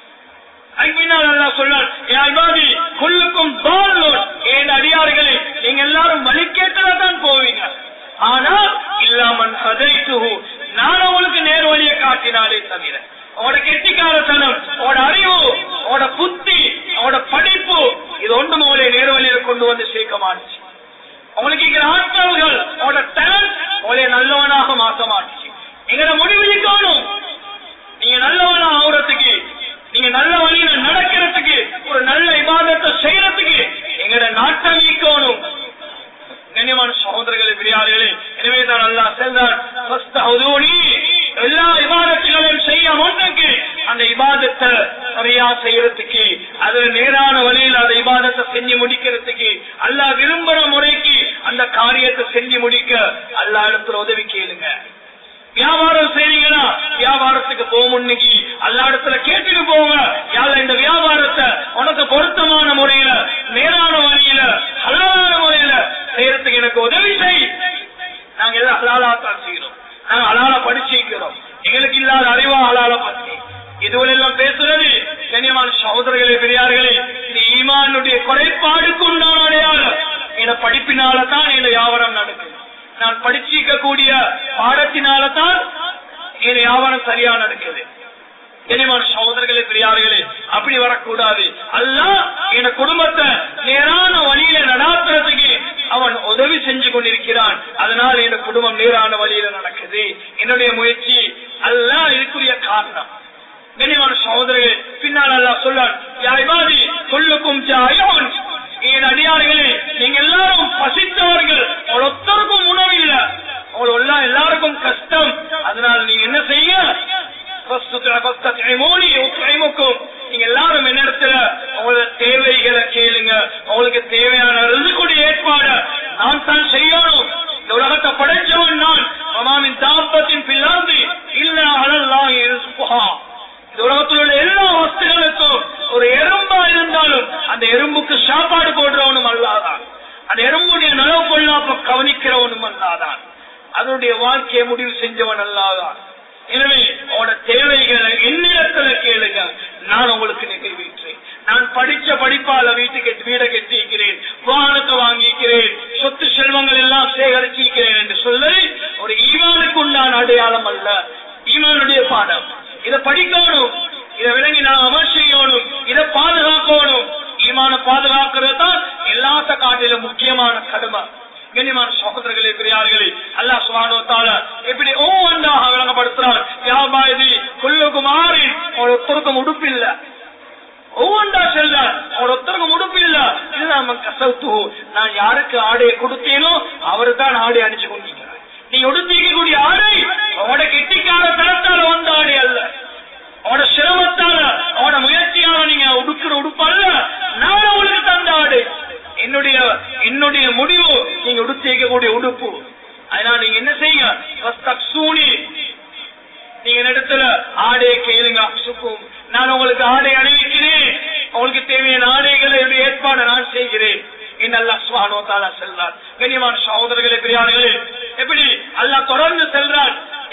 Speaker 1: அன்பினால் அல்லா சொல்றான் என் அல்வாதி கொல்லுக்கும் பாலோன் என் அடியார்களே நீங்க எல்லாரும் வழிகேட்டதான் போவீங்க ஆனால் இல்லாமன் ஹதைத்துஹு நான் உங்களுக்கு நேர் வழியை காட்டினாலே தவிர அவட கெட்டிக்காரத்தனம் அவட அறிவு அவட புத்தி அவட படிப்பு இது ஒன்றும் அவளை நேர்வழியில கொண்டு வந்து சேர்க்க மாட்டுச்சு அவங்களுக்கு இருக்கிற ஆற்றல்கள் அவட டேலண்ட் அவளை நல்லவனாக மாற்ற மாட்டுச்சு எங்கட முடிவு காணும் நீங்க நல்லவனா ஆகுறதுக்கு நீங்க நல்ல வழியில நடக்கிறதுக்கு ஒரு நல்ல இபாதத்தை செய்யறதுக்கு எங்கட நாட்டம் ஈக்கணும் கண்ணியமான சகோதரர்களே பெரியார்களே எனவே தான் அல்லா செல்றான் எல்லா இபாதத்துகளையும் செய்ய முன்னுக்கு அந்த இபாதத்தை சரியா செய்யறதுக்கு அதுல நேரான வழியில் அந்த இபாதத்தை செஞ்சு முடிக்கிறதுக்கு அல்லாஹ் விரும்புற முறைக்கு அந்த காரியத்தை செஞ்சு முடிக்க அல்லா இடத்துல உதவி கேளுங்க வியாபாரம் செய்றீங்கன்னா வியாபாரத்துக்கு போக முன்னிக்கு எல்லா இடத்துல கேட்டுட்டு போங்க யார இந்த வியாபாரத்தை உனக்கு பொருத்தமான முறையில நேரான வழியில ஹலாலான முறையில செய்யறதுக்கு எனக்கு உதவி செய் நாங்க எல்லாம் ஹலாலா தான் செய்யறோம் நாங்க ஹலால படிச்சிருக்கிறோம் எங்களுக்கு இல்லாத அறிவா ஹலால பத்தி இதுவரை எல்லாம் பேசுறது கண்ணியமான சகோதரர்களே பெரியார்களே இது ஈமானுடைய குறைபாடுக்கு உண்டான அடையாளம் என படிப்பினால தான் இந்த வியாபாரம் நடக்குது நான் படிச்சிக்க கூடிய பாடத்தினால தான் என் வியாபாரம் சரியா நடக்குது கனிமான சகோதரர்களே பெரியார்களே அப்படி வரக்கூடாது அல்ல என் குடும்பத்தை நேரான வழியில நடாத்துறதுக்கு அவன் உதவி செஞ்சு கொண்டிருக்கிறான் அதனால் என் குடும்பம் நேரான வழியில நடக்குது என்னுடைய முயற்சி அல்ல இதுக்குரிய காரணம் கனிமான சகோதரர்களே பின்னால் அல்லா சொல்லான் யாய்வாதி சொல்லுக்கும் ஜாயோன் என் அடியார்களே நீங்க எல்லாரும் பசித்தவர்கள் ஒருத்தருக்கும் உணவு இல்ல உங்கள எல்லாருக்கும் கஷ்டம் அதனால நீங்க என்ன செய்ய நீங்க எல்லாரும் என்னிடத்துல உங்களோட தேவைகளை கேளுங்க உங்களுக்கு தேவையான ரிசுக்குடைய ஏற்பாடு நான் தான் செய்யணும் இந்த உலகத்தை படைச்சவன் நான் அமாமின் தாப்பத்தின் பில்லாந்து இல்ல அழல்லாம் இருப்பா இந்த உலகத்தில் உள்ள எல்லா வஸ்துகளுக்கும் ஒரு எறும்பா இருந்தாலும் அந்த எறும்புக்கு சாப்பாடு போடுறவனும் அல்லாதான் அந்த எறும்புடைய நலவு கொள்ளாப்ப கவனிக்கிறவனும் அல்லாதான் அதனுடைய வாழ்க்கையை முடிவு செஞ்சவன் அல்லாதான் எனவே அவனோட தேவைகளை என்னிடத்துல கேளுங்க நான் உங்களுக்கு நிறைவேற்றேன் நான் படிச்ச படிப்பால வீட்டுக்கு வீடை கட்டியிருக்கிறேன் வாகனத்தை வாங்கியிருக்கிறேன் சொத்து செல்வங்கள் எல்லாம் சேகரிச்சிருக்கிறேன் என்று சொல்லி ஒரு ஈமானுக்கு உண்டான அடையாளம் அல்ல ஈமானுடைய பாடம் இதை படிக்கணும் இதை விளங்கி நான் அமல் செய்யணும் இதை பாதுகாக்கணும் ஈமான பாதுகாக்கிறது தான் எல்லாத்த காட்டிலும் முக்கியமான கடமை கண்ணியமான சகோதரர்களே பெரியார்களே அல்லாஹ் சுபானோத்தால எப்படி ஒவ்வொன்றாக விளங்கப்படுத்துறார் யாபாயதி கொல்லுகுமாரி அவள் ஒருத்தருக்கும் உடுப்பில்ல ஒவ்வொன்றா செல்ல அவள் ஒருத்தருக்கும் உடுப்பில்ல இதுதான் கசவுத்து நான் யாருக்கு ஆடையை கொடுத்தேனோ அவரு தான் ஆடை அணிச்சு கொண்டிருக்கிறார் நீ உடுத்திக்கக்கூடிய ஆடை அவனோட கெட்டிக்கார தனத்தால வந்த ஆடை அல்ல அவனோட சிரமத்தால அவனோட முயற்சியால நீங்க உடுக்கிற உடுப்பு அல்ல நான் உங்களுக்கு தந்த ஆடை என்னுடைய என்னுடைய முடிவு நீங்க உடுத்திக்கக்கூடிய உடுப்பு அதனால நீங்க என்ன செய்யுங்க சூனி நீங்க இடத்துல ஆடையை கேளுங்க சுக்கும் நான் உங்களுக்கு ஆடை அணிவிக்கிறேன் உங்களுக்கு தேவையான ஆடைகளை ஏற்பாடு நான் செய்கிறேன் செல்றார் கண்ணியமான சகோதரர்களே பெரியார்களே எப்படி அல்லாஹ் தொடர்ந்து செல்றான்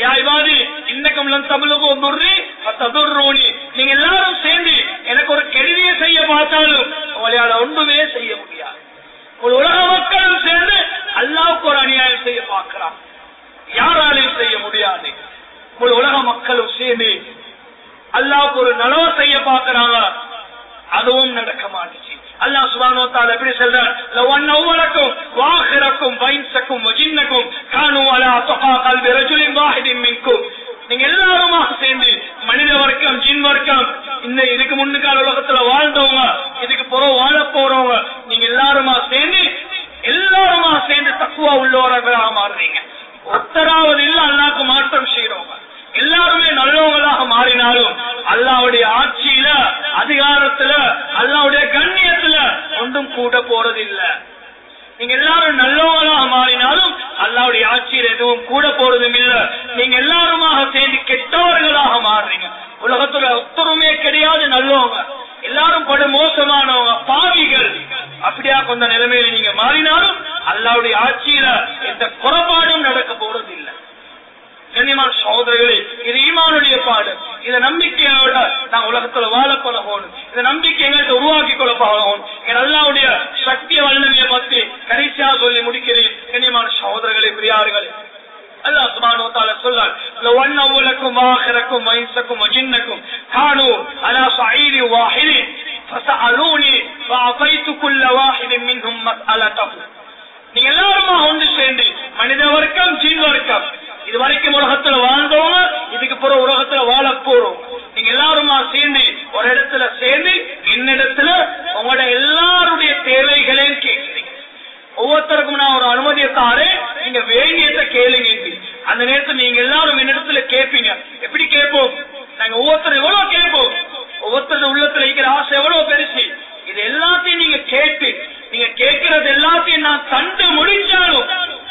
Speaker 1: இன்னக்கும் தமிழகம் ததுர்ரோனி நீங்க எல்லாரும் சேர்ந்து எனக்கு ஒரு கெடுதியை செய்ய பார்த்தாலும் உங்களால ஒன்றுமே செய்ய முடியாது ஒரு உலக மக்களும் சேர்ந்து அல்லாவுக்கு ஒரு அநியாயம் செய்ய பார்க்கிறான் யாராலையும் செய்ய முடியாது ஒரு உலக மக்களும் சேர்ந்து அல்லாவுக்கு ஒரு நலவை செய்ய பார்க்கிறாங்க அதுவும் நடக்க மாட்டுச்சு அல்லாஹ் சுபானோத்தால் எப்படி சொல்றார் லவன் அவ்வளக்கும் வாஹிரக்கும் வைன்சக்கும் வஜின்னக்கும் கானு அலா தொகா கல்வி ரஜுலின் வாஹிதின் மின்கும் நீங்க எல்லாருமா சேர்ந்து மனித வர்க்கம் ஜின் வர்க்கம் இந்த இதுக்கு முன்னுக்கால உலகத்துல வாழ்ந்தவங்க இதுக்கு புறம் வாழ போறவங்க நீங்க எல்லாருமா சேர்ந்து எல்லாருமா சேர்ந்து தக்குவா உள்ளவர்களாக மாறுறீங்க ஒத்தராவது இல்ல அல்லாக்கு மாற்றம் செய்யறவங்க எல்லாருமே நல்லவங்களாக மாறினாலும் அல்லாவுடைய ஆட்சியில அதிகாரத்துல அல்லாவுடைய கண்ணியத்துல ஒன்றும் கூட போறது இல்ல நீங்க எல்லாரும் நல்லவங்களாக மாறினாலும் அல்லாவுடைய ஆட்சியில் எதுவும் கூட போறதும் இல்ல நீங்க எல்லாருமாக சேர்ந்து கெட்டவர்களாக மாறுறீங்க உலகத்துல ஒத்தருமே கிடையாது நல்லவங்க எல்லாரும் படு மோசமானவங்க பாவிகள் அப்படியா கொஞ்ச நிலைமையில நீங்க மாறினாலும் அல்லாவுடைய ஆட்சியில எந்த குறைபாடும் நடக்க போறது இல்லை கண்ணியமான சகோதரர்களே இது ஈமானுடைய பாடு இதை நம்பிக்கையோட நான் உலகத்துல வாழ பழகணும் இந்த நம்பிக்கை எங்கள்கிட்ட உருவாக்கி கொள்ள பழகணும் என் அல்லாவுடைய சக்திய வல்லமையை பத்தி கடைசியா சொல்லி முடிக்கிறேன் கண்ணியமான சகோதரர்களே பிரியார்களே அல்லாஹ் சுப்ஹானஹு வ தஆலா சொல்றார் லவ் அன்ன அவ்வலக்கும் ஆகிரக்கும் வைன்சக்கும் வஜின்னக்கும் கானு அலா ஸஈரி வாஹிதின் ஃபஸஅலூனி ஃபஅஃபைது குல்ல வாஹிதின் மின்ஹும் மஸ்அலதஹு நீங்க எல்லாருமா ஒன்று சேர்ந்து மனித வர்க்கம் ஜீன் வர்க்கம் இது வரைக்கும் உலகத்துல வாழ்ந்தவங்க இதுக்கு பிறகு உலகத்துல வாழ போறோம் நீங்க எல்லாருமா சேர்ந்து ஒரு இடத்துல சேர்ந்து என்னிடத்துல உங்களோட எல்லாருடைய தேவைகளையும் கேட்கிறீங்க ஒவ்வொருத்தருக்கும் நான் ஒரு அனுமதியை தாரேன் நீங்க வேண்டியதை கேளுங்க அந்த நேரத்தில் நீங்க எல்லாரும் என்னிடத்துல கேட்பீங்க எப்படி கேட்போம் நாங்க ஒவ்வொருத்தரும் எவ்வளவு கேட்போம் ஒவ்வொருத்தர் உள்ளத்துல இருக்கிற ஆசை எவ்வளவு பெருசு இது எல்லாத்தையும் நீங்க கேட்டு நீங்க கேட்கறது எல்லாத்தையும் நான் கண்டு முடிஞ்சாலும்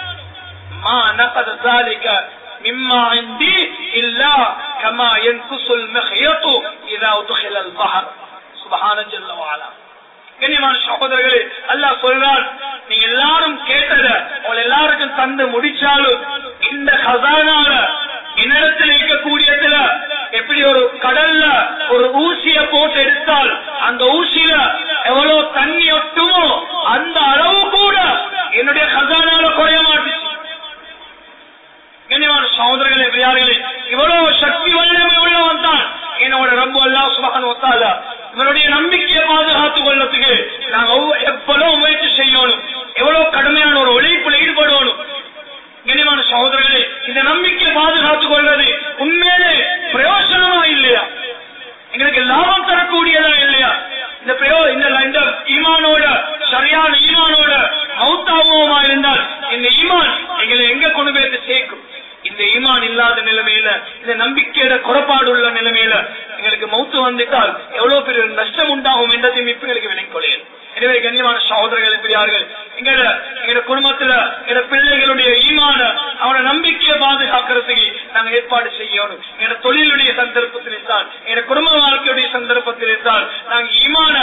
Speaker 1: மா நகத ذلك مما عندي الا كما ينقص المخيط اذا ادخل البحر سبحان جل وعلا கண்ணியமான சகோதரர்களே அல்லாஹ் சொல்றான் நீங்க எல்லாரும் கேட்டத உங்களை எல்லாருக்கும் தந்து முடிச்சாலும் இந்த ஹசானால என்னிடத்தில் இருக்கக்கூடியதுல எப்படி ஒரு கடல்ல ஒரு ஊசிய போட்டு எடுத்தால் அந்த ஊசியில எவ்வளவு தண்ணி ஒட்டுமோ அந்த அளவு கூட என்னுடைய ஹசானால குறைய மாட்டுச்சு கண்ணியமான சகோதரர்களே பிரியார்களே இவ்வளவு சக்தி வல்லமை உள்ளவன் தான் என்னோட ரொம்ப அல்லா சுபகன் ஒத்தால இவருடைய நம்பிக்கையை பாதுகாத்துக் கொள்ளத்துக்கு நாங்க எவ்வளவு முயற்சி செய்யணும் எவ்வளவு கடுமையான ஒரு உழைப்புல ஈடுபடணும் கண்ணியமான சகோதரர்களே இந்த நம்பிக்கையை பாதுகாத்துக் கொள்வது உண்மையிலே பிரயோஜனமா இல்லையா எங்களுக்கு லாபம் தரக்கூடியதா இல்லையா இந்த பிரயோ இந்த இந்த ஈமானோட சரியான ஈமானோட மௌத்தாவோமா இருந்தால் இந்த ஈமான் எங்களை எங்க கொண்டு போய் சேர்க்கும் இந்த ஈமான் இல்லாத நிலைமையில இந்த நம்பிக்கையோட குறைபாடு உள்ள நிலைமையில எங்களுக்கு மௌத்து வந்துட்டால் எவ்வளவு பெரிய நஷ்டம் உண்டாகும் என்றதையும் இப்ப எங்களுக்கு வினைக்கொள்ளையன் எனவே கண்ணியமான சகோதரர்கள் பெரியார்கள் எங்களோட எங்க குடும்பத்துல எங்க பிள்ளைகளுடைய ஈமான அவன நம்பிக்கையை பாதுகாக்கிறதுக்கு நாங்க ஏற்பாடு செய்யணும் எங்க தொழிலுடைய சந்தர்ப்பத்தில் இருந்தால் எங்க குடும்ப வாழ்க்கையுடைய சந்தர்ப்பத்தில் இருந்தால் நாங்க ஈமான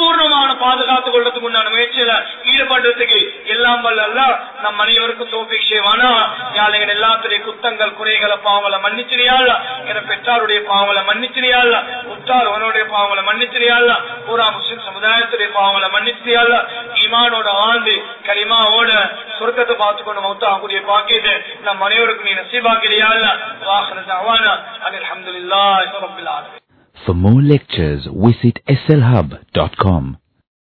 Speaker 1: சம்பூர்ணமான பாதுகாத்துக் கொள்றதுக்கு உண்டான முயற்சியில ஈடுபடுறதுக்கு எல்லாம் வல்ல நம் அனைவருக்கும் தோப்பை செய்வானா யாழ் எங்க எல்லாத்துடைய குத்தங்கள் குறைகளை பாவங்களை மன்னிச்சிரியாள் என பெற்றாருடைய பாவங்களை மன்னிச்சிரியாள் உற்றார் உன்னுடைய பாவங்களை மன்னிச்சிரியாள் பூரா முஸ்லிம் சமுதாயத்துடைய பாவங்களை மன்னிச்சிரியாள் ஈமானோட ஆண்டு கரிமாவோட சொர்க்கத்தை பார்த்து கொண்டு மௌத்தாகக்கூடிய பாக்கியத்தை நம் அனைவருக்கும் நீ நசீபாக்கிறியாள் வாசனத்தை அவானா அல்ஹம்துலில்லாஹி ரப்பில் ஆலமீன்
Speaker 2: For more lectures, visit slhub.com.